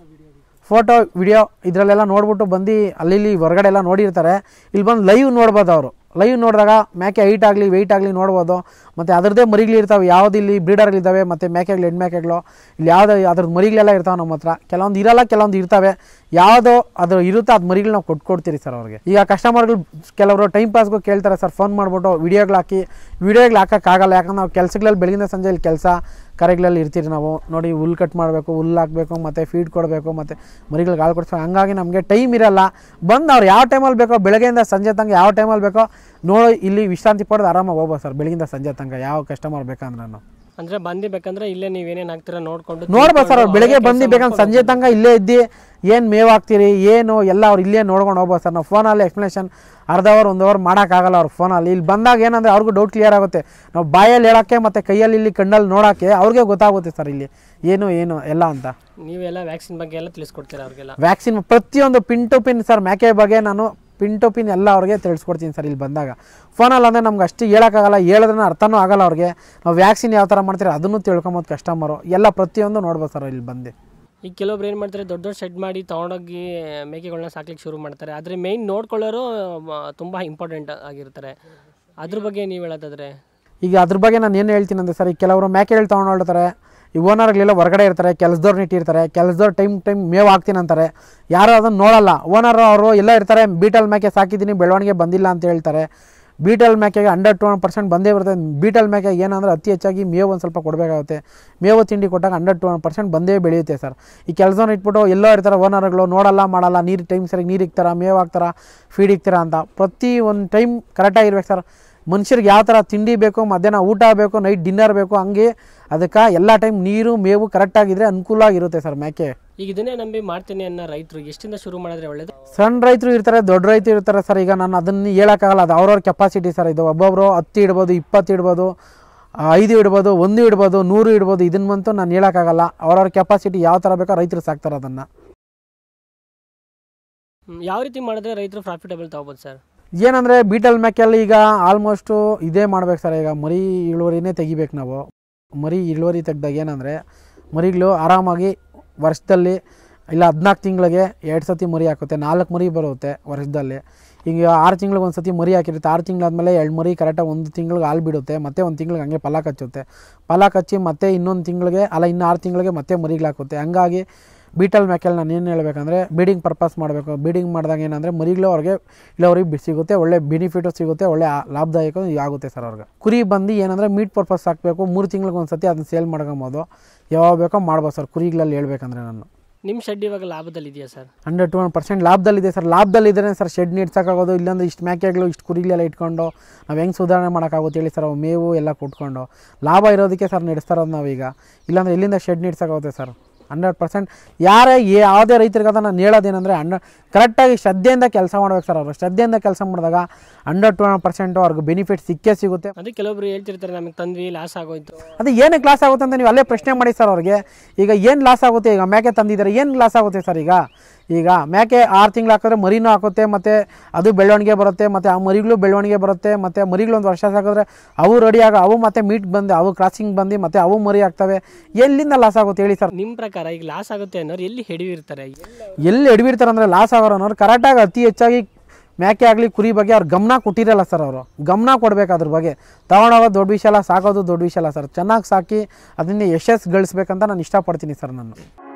Speaker 1: ಫೋಟೋ ವಿಡಿಯೋ ಇದರಲ್ಲೆಲ್ಲ ನೋಡ್ಬಿಟ್ಟು ಬಂದು ಅಲ್ಲಿ ಇಲ್ಲಿ ಹೊರಗಡೆ ಎಲ್ಲ ನೋಡಿರ್ತಾರೆ ಇಲ್ಲಿ ಬಂದು ಲೈವ್ ನೋಡ್ಬೋದು ಅವರು ಲೈವ್ ನೋಡಿದಾಗ ಮೇಕೆ ಹೈಟ್ ಆಗಲಿ ವೆಯ್ಟ್ ಆಗಲಿ ನೋಡ್ಬೋದು ಮತ್ತು ಅದರದ್ದೇ ಮರಿಗಳಿರ್ತಾವೆ ಯಾವ್ದು ಇಲ್ಲಿ ಬ್ರೀಡರ್ಗಳಿದ್ದಾವೆ ಮತ್ತು ಮೇಕೆಗಳು ಹೆಣ್ಮೇಕೆಗಳು ಇಲ್ಲಿ ಯಾವುದೋ ಅದ್ರದ್ದು ಮರಿಗಳೆಲ್ಲ ಇರ್ತಾವೆ ನಮ್ಮ ಹತ್ರ ಕೆಲವೊಂದು ಇರಲ್ಲ ಕೆಲವೊಂದು ಇರ್ತವೆ ಯಾವುದೋ ಅದು ಇರುತ್ತೋ ಅದು ಮರಿಗಳು ನಾವು ಕೊಟ್ಕೊಡ್ತೀರಿ ಸರ್ ಅವ್ರಿಗೆ ಈಗ ಕಸ್ಟಮರ್ಗಳು ಕೆಲವರು ಟೈಮ್ ಪಾಸ್ಗೂ ಕೇಳ್ತಾರೆ ಸರ್ ಫೋನ್ ಮಾಡಿಬಿಟ್ಟು ವಿಡಿಯೋಗಳು ಹಾಕಿ ವಿಡಿಯೋಗಳು ಹಾಕೋಕ್ಕಾಗಲ್ಲ ಯಾಕಂದ್ರೆ ನಾವು ಕೆಲಸಗಳಲ್ಲಿ ಬೆಳಗಿನ ಸಂಜೆ ಇಲ್ಲಿ ಕೆಲಸ ಕರೆಗಳಲ್ಲಿ ಇರ್ತೀರಿ ನಾವು ನೋಡಿ ಹುಲ್ ಕಟ್ ಮಾಡಬೇಕು ಹುಲ್ಲು ಹಾಕಬೇಕು ಮತ್ತು ಫೀಡ್ ಕೊಡಬೇಕು ಮತ್ತು ಮರಿಗಳಿಗೆ ಹಾಲು ಕೊಡಿಸ್ಬೇಕು ಹಂಗಾಗಿ ನಮಗೆ ಟೈಮ್ ಇರಲ್ಲ ಬಂದು ಅವ್ರು ಯಾವ ಟೈಮಲ್ಲಿ ಬೇಕೋ ಬೆಳಗ್ಗೆಯಿಂದ ಸಂಜೆ ತನಕ ಯಾವ ಟೈಮಲ್ಲಿ ಬೇಕೋ ನೋಡಿ ಇಲ್ಲಿ ವಿಶ್ರಾಂತಿ ಪಡೆದು ಆರಾಮಾಗಿ ಹೋಗ್ಬೋದು ಸರ್ ಬೆಳಗಿಂದ ಸಂಜೆ ತನಕ ಯಾವ ಕಸ್ಟಮರ್ ಬೇಕಂದ್ರೆ ನಾನು
Speaker 2: ಅಂದರೆ ಬಂದು ಬೇಕಂದ್ರೆ ಇಲ್ಲೇ ನೀವೇನೇನು ಹಾಕ್ತೀರಾ ನೋಡ್ಕೊಂಡು
Speaker 1: ನೋಡ್ಬೋದು ಸರ್ ಅವ್ರು ಬೆಳಗ್ಗೆ ಬಂದು ಬೇಕಂದ್ರೆ ಸಂಜೆ ತನಕ ಇಲ್ಲೇ ಇದ್ದು ಏನು ಮೇವು ಹಾಕ್ತೀರಿ ಏನು ಎಲ್ಲ ಅವ್ರು ಇಲ್ಲೇ ನೋಡ್ಕೊಂಡು ಹೋಗ್ಬೋದು ಸರ್ ನಾವು ಫೋನಲ್ಲಿ ಎಕ್ಸ್ಪ್ಲನೇಷನ್ ಅರ್ಧ ಅವರ್ ಒಂದು ಅವರ್ ಮಾಡೋಕ್ಕಾಗಲ್ಲ ಅವ್ರ ಫೋನಲ್ಲಿ ಇಲ್ಲಿ ಬಂದಾಗ ಏನಂದರೆ ಅವ್ರಿಗೂ ಡೌಟ್ ಕ್ಲಿಯರ್ ಆಗುತ್ತೆ ನಾವು ಬಾಯಲ್ಲಿ ಹೇಳೋಕ್ಕೆ ಮತ್ತು ಕೈಯಲ್ಲಿ ಇಲ್ಲಿ ಕಣ್ಣಲ್ಲಿ ನೋಡೋಕ್ಕೆ ಅವ್ರಿಗೆ ಗೊತ್ತಾಗುತ್ತೆ ಸರ್ ಇಲ್ಲಿ ಏನು ಏನು ಎಲ್ಲ ಅಂತ
Speaker 2: ನೀವೆಲ್ಲ ವ್ಯಾಕ್ಸಿನ್ ಬಗ್ಗೆ ಎಲ್ಲ ತಿಳಿಸ್ಕೊಡ್ತೀರಾ ಅವ್ರಿಗೆಲ್ಲ
Speaker 1: ವ್ಯಾಕ್ಸಿನ್ ಪ್ರತಿಯೊಂದು ಪಿನ್ ಟು ಪಿನ್ ಸರ್ ಮೇಕೆ ಬಗ್ಗೆ ನಾನು ಪಿನ್ ಟು ಪಿನ್ ಎಲ್ಲ ಅವ್ರಿಗೆ ತಿಳಿಸ್ಕೊಡ್ತೀನಿ ಸರ್ ಇಲ್ಲಿ ಬಂದಾಗ ಫೋನಲ್ಲಿ ಅಂದರೆ ನಮ್ಗೆ ಅಷ್ಟು ಹೇಳೋಕ್ಕಾಗಲ್ಲ ಹೇಳಿದ್ರೆ ಅರ್ಥನೂ ಆಗಲ್ಲ ಅವ್ರಿಗೆ ನಾವು ವ್ಯಾಕ್ಸಿನ್ ಯಾವ ಥರ ಮಾಡ್ತೀರಿ ಅದನ್ನು ತಿಳ್ಕೊಬೋದು ಕಸ್ಟಮರು ಎಲ್ಲ ಪ್ರತಿಯೊಂದು ನೋಡ್ಬೋದು ಸರ್ ಇಲ್ಲಿ ಬಂದು
Speaker 2: ಈಗ ಕೆಲವೊಬ್ರು ಏನು ಮಾಡ್ತಾರೆ ದೊಡ್ಡ ದೊಡ್ಡ ಶೆಡ್ ಮಾಡಿ ತೊಗೊಂಡೋಗಿ ಮೇಕೆಗಳನ್ನ ಸಾಕ್ಲಿಕ್ಕೆ ಶುರು ಮಾಡ್ತಾರೆ ಆದರೆ ಮೇಯ್ನ್ ನೋಡ್ಕೊಳ್ಳೋರು ತುಂಬ ಇಂಪಾರ್ಟೆಂಟ್ ಆಗಿರ್ತಾರೆ ಅದ್ರ ಬಗ್ಗೆ ನೀವು ಹೇಳೋದಾದ್ರೆ
Speaker 1: ಈಗ ಅದ್ರ ಬಗ್ಗೆ ನಾನು ಏನು ಹೇಳ್ತೀನಿ ಅಂದರೆ ಸರ್ ಈಗ ಕೆಲವರು ಮೇಕೆಗಳು ತೊಗೊಂಡು ಹೊರಡ್ತಾರೆ ಈ ಓನರ್ಗಳೆಲ್ಲ ಹೊರಗಡೆ ಇರ್ತಾರೆ ಕೆಲಸದವ್ರನ್ನ ಇಟ್ಟಿರ್ತಾರೆ ಕೆಲಸದವ್ರು ಟೈಮ್ ಟೈಮ್ ಮೇವು ಹಾಕ್ತೀನಿ ಅಂತಾರೆ ಯಾರು ಅದನ್ನು ನೋಡಲ್ಲ ಓನರ್ ಅವರು ಎಲ್ಲ ಇರ್ತಾರೆ ಬೀಟಲ್ ಮೇಕೆ ಸಾಕಿದ್ದೀನಿ ಬೆಳವಣಿಗೆ ಬಂದಿಲ್ಲ ಅಂತ ಹೇಳ್ತಾರೆ ಬೀಟಲ್ ಮೇಕೆಗೆ ಹಂಡ್ರೆಡ್ ಟು ಹಂಡ್ರೆಡ್ ಪರ್ಸೆಂಟ್ ಬಂದೇ ಬರುತ್ತೆ ಬೀಟಲ್ ಮೇಕೆ ಏನಂದ್ರೆ ಅತಿ ಹೆಚ್ಚಾಗಿ ಮೇವು ಒಂದು ಸ್ವಲ್ಪ ಕೊಡಬೇಕಾಗುತ್ತೆ ಮೇವು ತಿಂಡಿ ಕೊಟ್ಟಾಗ ಹಂಡ್ರೆಡ್ ಟು ಹಂಡ್ರೆಡ್ ಪರ್ಸೆಂಟ್ ಬಂದೇ ಬೆಳೆಯುತ್ತೆ ಸರ್ ಈ ಕೆಲಸನ ಇಟ್ಬಿಟ್ಟು ಎಲ್ಲೋ ಇರ್ತಾರೆ ಓನರ್ಗಳು ನೋಡಲ್ಲ ಮಾಡಲ್ಲ ನೀರು ಟೈಮ್ ಸರಿಯಾಗಿ ನೀರು ಇಕ್ತಾರ ಮೇವು ಹಾಕ್ತಾರ ಫೀಡ್ ಇಕ್ತಾರ ಅಂತ ಪ್ರತಿ ಒಂದು ಟೈಮ್ ಕರೆಕ್ಟಾಗಿರ್ಬೇಕು ಸರ್ ಮನುಷ್ಯರಿಗೆ ಯಾವ ಥರ ತಿಂಡಿ ಬೇಕು ಮಧ್ಯಾಹ್ನ ಊಟ ಬೇಕು ನೈಟ್ ಡಿನ್ನರ್ ಬೇಕು ಹಂಗೆ ಅದಕ್ಕೆ ಎಲ್ಲ ಟೈಮ್ ನೀರು ಮೇವು ಕರೆಕ್ಟಾಗಿದ್ರೆ ಅನುಕೂಲ ಆಗಿರುತ್ತೆ ಸರ್ ಮೇಕೆ
Speaker 2: ಈಗ ಇದನ್ನೇ ನಂಬಿ ಮಾಡ್ತೀನಿ ಅನ್ನೋ ರೈತರು ಎಷ್ಟಿಂದ ಶುರು ಮಾಡಿದ್ರೆ ಒಳ್ಳೇದು
Speaker 1: ಸಣ್ಣ ರೈತರು ಇರ್ತಾರೆ ದೊಡ್ಡ ರೈತರು ಇರ್ತಾರೆ ಸರ್ ಈಗ ನಾನು ಅದನ್ನು ಹೇಳೋಕ್ಕಾಗಲ್ಲ ಅದು ಅವ್ರವ್ರ ಕೆಪಾಸಿಟಿ ಸರ್ ಇದು ಒಬ್ಬೊಬ್ಬರು ಹತ್ತು ಇಡ್ಬೋದು ಇಪ್ಪತ್ತು ಇಡ್ಬೋದು ಆ, ಐದು ಇಡ್ಬೋದು ಒಂದು ಇಡ್ಬೋದು ನೂರು ಇಡ್ಬೋದು ಇದನ್ನ ಬಂತು ನಾನು ಹೇಳೋಕ್ಕಾಗಲ್ಲ ಅವ್ರವ್ರ ಕೆಪಾಸಿಟಿ ಯಾವ ಥರ ಬೇಕೋ ರೈತರು ಸಾಕ್ತಾರೆ ಅದನ್ನು
Speaker 2: ಹ್ಮ್, ಯಾವ ರೀತಿ ಮಾಡಿದ್ರೆ ರೈತರು ಪ್ರಾಫಿಟಬಲ್ ತಗೋಬೋದು ಸರ್
Speaker 1: ಏನಂದರೆ ಬೀಟಲ್ ಮ್ಯಾಕಲ್ಲಿ ಈಗ ಆಲ್ಮೋಸ್ಟು ಇದೇ ಮಾಡ್ಬೇಕು ಸರ್ ಈಗ ಮರಿ ಇಳುವರಿನೇ ತೆಗಿಬೇಕು ನಾವು ಮರಿ ಇಳುವರಿ ತೆಗ್ದಾಗ ಏನಂದರೆ ಮರಿಗಳು ಆರಾಮಾಗಿ ವರ್ಷದಲ್ಲಿ ಇಲ್ಲ ಹದಿನಾಲ್ಕು ತಿಂಗಳಿಗೆ ಎರಡು ಸತಿ ಮರಿ ಹಾಕುತ್ತೆ ನಾಲ್ಕು ಮರಿ ಬರುತ್ತೆ ವರ್ಷದಲ್ಲಿ ಈಗ ಆರು ತಿಂಗಳಿಗೆ ಒಂದು ಸತಿ ಮರಿ ಹಾಕಿರುತ್ತೆ ಆರು ತಿಂಗಳಾದಮೇಲೆ ಎರಡು ಮರಿ ಕರೆಕ್ಟಾಗಿ ಒಂದು ತಿಂಗಳಿಗೆ ಹಾಲು ಬಿಡುತ್ತೆ ಮತ್ತೆ ಒಂದು ತಿಂಗಳಿಗೆ ಹಂಗೆ ಫಲ ಕಚ್ಚುತ್ತೆ ಫಲ ಕಚ್ಚಿ ಮತ್ತೆ ಇನ್ನೊಂದು ತಿಂಗಳಿಗೆ ಅಲ್ಲ ಇನ್ನು ಆರು ತಿಂಗಳಿಗೆ ಮತ್ತೆ ಮರಿಗಳು ಹಾಕುತ್ತೆ ಹಂಗಾಗಿ ಬೀಟಲ್ ಮ್ಯಾಕೆಲ್ ನಾನು ಏನು ಹೇಳ್ಬೇಕಂದ್ರೆ ಬೀಡಿಂಗ್ ಪರ್ಪಸ್ ಮಾಡಬೇಕು ಬೀಡಿಂಗ್ ಮಾಡಿದಾಗ ಏನಂದರೆ ಮರಿಗಳು ಅವ್ರಿಗೆ ಇಳುವರಿ ಬಿ ಸಿಗುತ್ತೆ ಒಳ್ಳೆ ಬೆನಿಫಿಟು ಸಿಗುತ್ತೆ ಒಳ್ಳೆ ಆ- ಲಾಭದಾಯಕ ಆಗುತ್ತೆ ಸರ್ ಅವ್ರಿಗೆ ಕುರಿ ಬಂದು ಏನಂದರೆ ಮೀಟ್ ಪರ್ಪಸ್ ಹಾಕಬೇಕು ಮೂರು ತಿಂಗಳಿಗೆ ಒಂದು ಸತಿ ಅದನ್ನ ಸೇಲ್ ಮಾಡ್ಕೊಬೋದು ಯಾವಾಗ ಬೇಕೋ ಮಾಡ್ಬೋದು ಸರ್ ಕುರಿಗಳಲ್ಲಿ ಹೇಳ್ಬೇಕಂದ್ರೆ ನಾನು
Speaker 2: ನಿಮ್ಮ ಶೆಡ್ ಇವಾಗ ಲಾಭದಲ್ಲಿ ಇದೆಯಾ sir
Speaker 1: hundred to hundred percent ಲಾಭದಲ್ಲಿದೆ ಸರ್ ಲಾಭದಲ್ಲಿದ್ದರೆ ಸರ್ ಶೆಡ್ ನೀಡ್ಸೋಕ್ಕಾಗೋದು ಇಲ್ಲಾಂದ್ರೆ ಇಷ್ಟು ಮೇಕೆಗಳು ಇಷ್ಟು ಕುರಿಗಳೆಲ್ಲ ಇಟ್ಕೊಂಡು ನಾವು ಹೆಂಗೆ ಸುಧಾರಣೆ ಮಾಡೋಕ್ಕಾಗುತ್ತೆ ಹೇಳಿ ಸರ್ ಅವು ಮೇವು ಎಲ್ಲ ಕೊಟ್ಕೊಂಡು ಲಾಭ ಇರೋದಕ್ಕೆ ಸರ್ ನಡೆಸ್ತಾರೋದು ನಾವೀಗ ಇಲ್ಲಾಂದ್ರೆ ಎಲ್ಲಿಂದ ಶೆಡ್ ನೀಡ್ಸೋಕ್ಕಾಗುತ್ತೆ ಸರ್ ಹಂಡ್ರೆಡ್ ಪರ್ಸೆಂಟ್ ಯಾರೇ ಯಾವುದೇ ರೈತರಿಗಾದ ನಾನು ಹೇಳೋದೇನೆಂದರೆ ಹಂಡ್ರೆ ಕರೆಕ್ಟಾಗಿ ಶ್ರದ್ಧೆಯಿಂದ ಕೆಲಸ ಮಾಡ್ಬೇಕು ಸರ್ ಅವರು ಶ್ರದ್ಧೆಯಿಂದ ಕೆಲಸ ಮಾಡಿದಾಗ ಹಂಡ್ರೆಡ್ ಟು ಹಂಡ್ರೆಡ್ ಪರ್ಸೆಂಟು ಅವ್ರಿಗೆ ಬೆನಿಫಿಟ್ ಸಿಕ್ಕೇ ಸಿಗುತ್ತೆ
Speaker 2: ಅದಕ್ಕೆ ಕೆಲವೊಬ್ರು ಹೇಳ್ತಿರ್ತಾರೆ ನಮಗೆ ತಂದ್ವಿ ಲಾಸ್ ಆಗೋಯ್ತು
Speaker 1: ಅದು ಏನಕ್ಕೆ ಲಾಸ್ ಆಗುತ್ತೆ ಅಂತ ನೀವು ಅಲ್ಲೇ ಪ್ರಶ್ನೆ ಮಾಡಿ ಸರ್ ಅವ್ರಿಗೆ ಈಗ ಏನು ಲಾಸ್ ಆಗುತ್ತೆ ಈಗ ಮೇಕೆ ತಂದಿದ್ದಾರೆ ಏನು ಲಾಸ್ ಆಗುತ್ತೆ ಸರ್ ಈಗ ಈಗ ಮೇಕೆ ಆರು ತಿಂಗಳು ಹಾಕಿದ್ರೆ ಮರಿನೂ ಹಾಕುತ್ತೆ ಮತ್ತು ಅದು ಬೆಳವಣಿಗೆ ಬರುತ್ತೆ ಮತ್ತು ಆ ಮರಿಗಳು ಬೆಳವಣಿಗೆ ಬರುತ್ತೆ ಮತ್ತು ಮರಿಗಳು ಒಂದು ವರ್ಷ ಸಾಕಿದ್ರೆ ಅವು ರೆಡಿ ಆಗ ಅವು ಮತ್ತೆ ಮೀಟ್ ಬಂದು ಅವು ಕ್ರಾಸಿಂಗ್ ಬಂದು ಮತ್ತು ಅವು ಮರಿ ಆಗ್ತವೆ ಎಲ್ಲಿಂದ ಲಾಸ್ ಆಗುತ್ತೆ ಹೇಳಿ ಸರ್
Speaker 2: ನಿಮ್ಮ ಪ್ರಕಾರ ಈಗ ಲಾಸ್ ಆಗುತ್ತೆ ಅನ್ನೋರು ಎಲ್ಲಿ ಹಿಡಿದಿರ್ತಾರೆ
Speaker 1: ಎಲ್ಲಿ ಎಡವಿರ್ತಾರೆ ಅಂದರೆ ಲಾಸ್ ಆಗೋರು ಅನ್ನೋರು ಕರೆಕ್ಟಾಗಿ ಅತಿ ಹೆಚ್ಚಾಗಿ ಮೇಕೆ ಆಗಲಿ ಕುರಿ ಬಗ್ಗೆ ಅವ್ರು ಗಮನ ಕೊಟ್ಟಿರಲ್ಲ ಸರ್ ಅವರು ಗಮನ ಕೊಡ್ಬೇಕು ಅದ್ರ ಬಗ್ಗೆ ತಗೊಂಡೋಗೋದು ದೊಡ್ಡ ವಿಷಯ ಅಲ್ಲ ಸಾಕೋದು ದೊಡ್ಡ ವಿಷಯ ಅಲ್ಲ ಸರ್ ಚೆನ್ನಾಗಿ ಸಾಕಿ ಅದರಿಂದ ಯಶಸ್ಸು ಗಳಿಸ್ಬೇಕಂತ ನಾನು ಇಷ್ಟಪಡ್ತೀನಿ ಸರ್ ನಾನು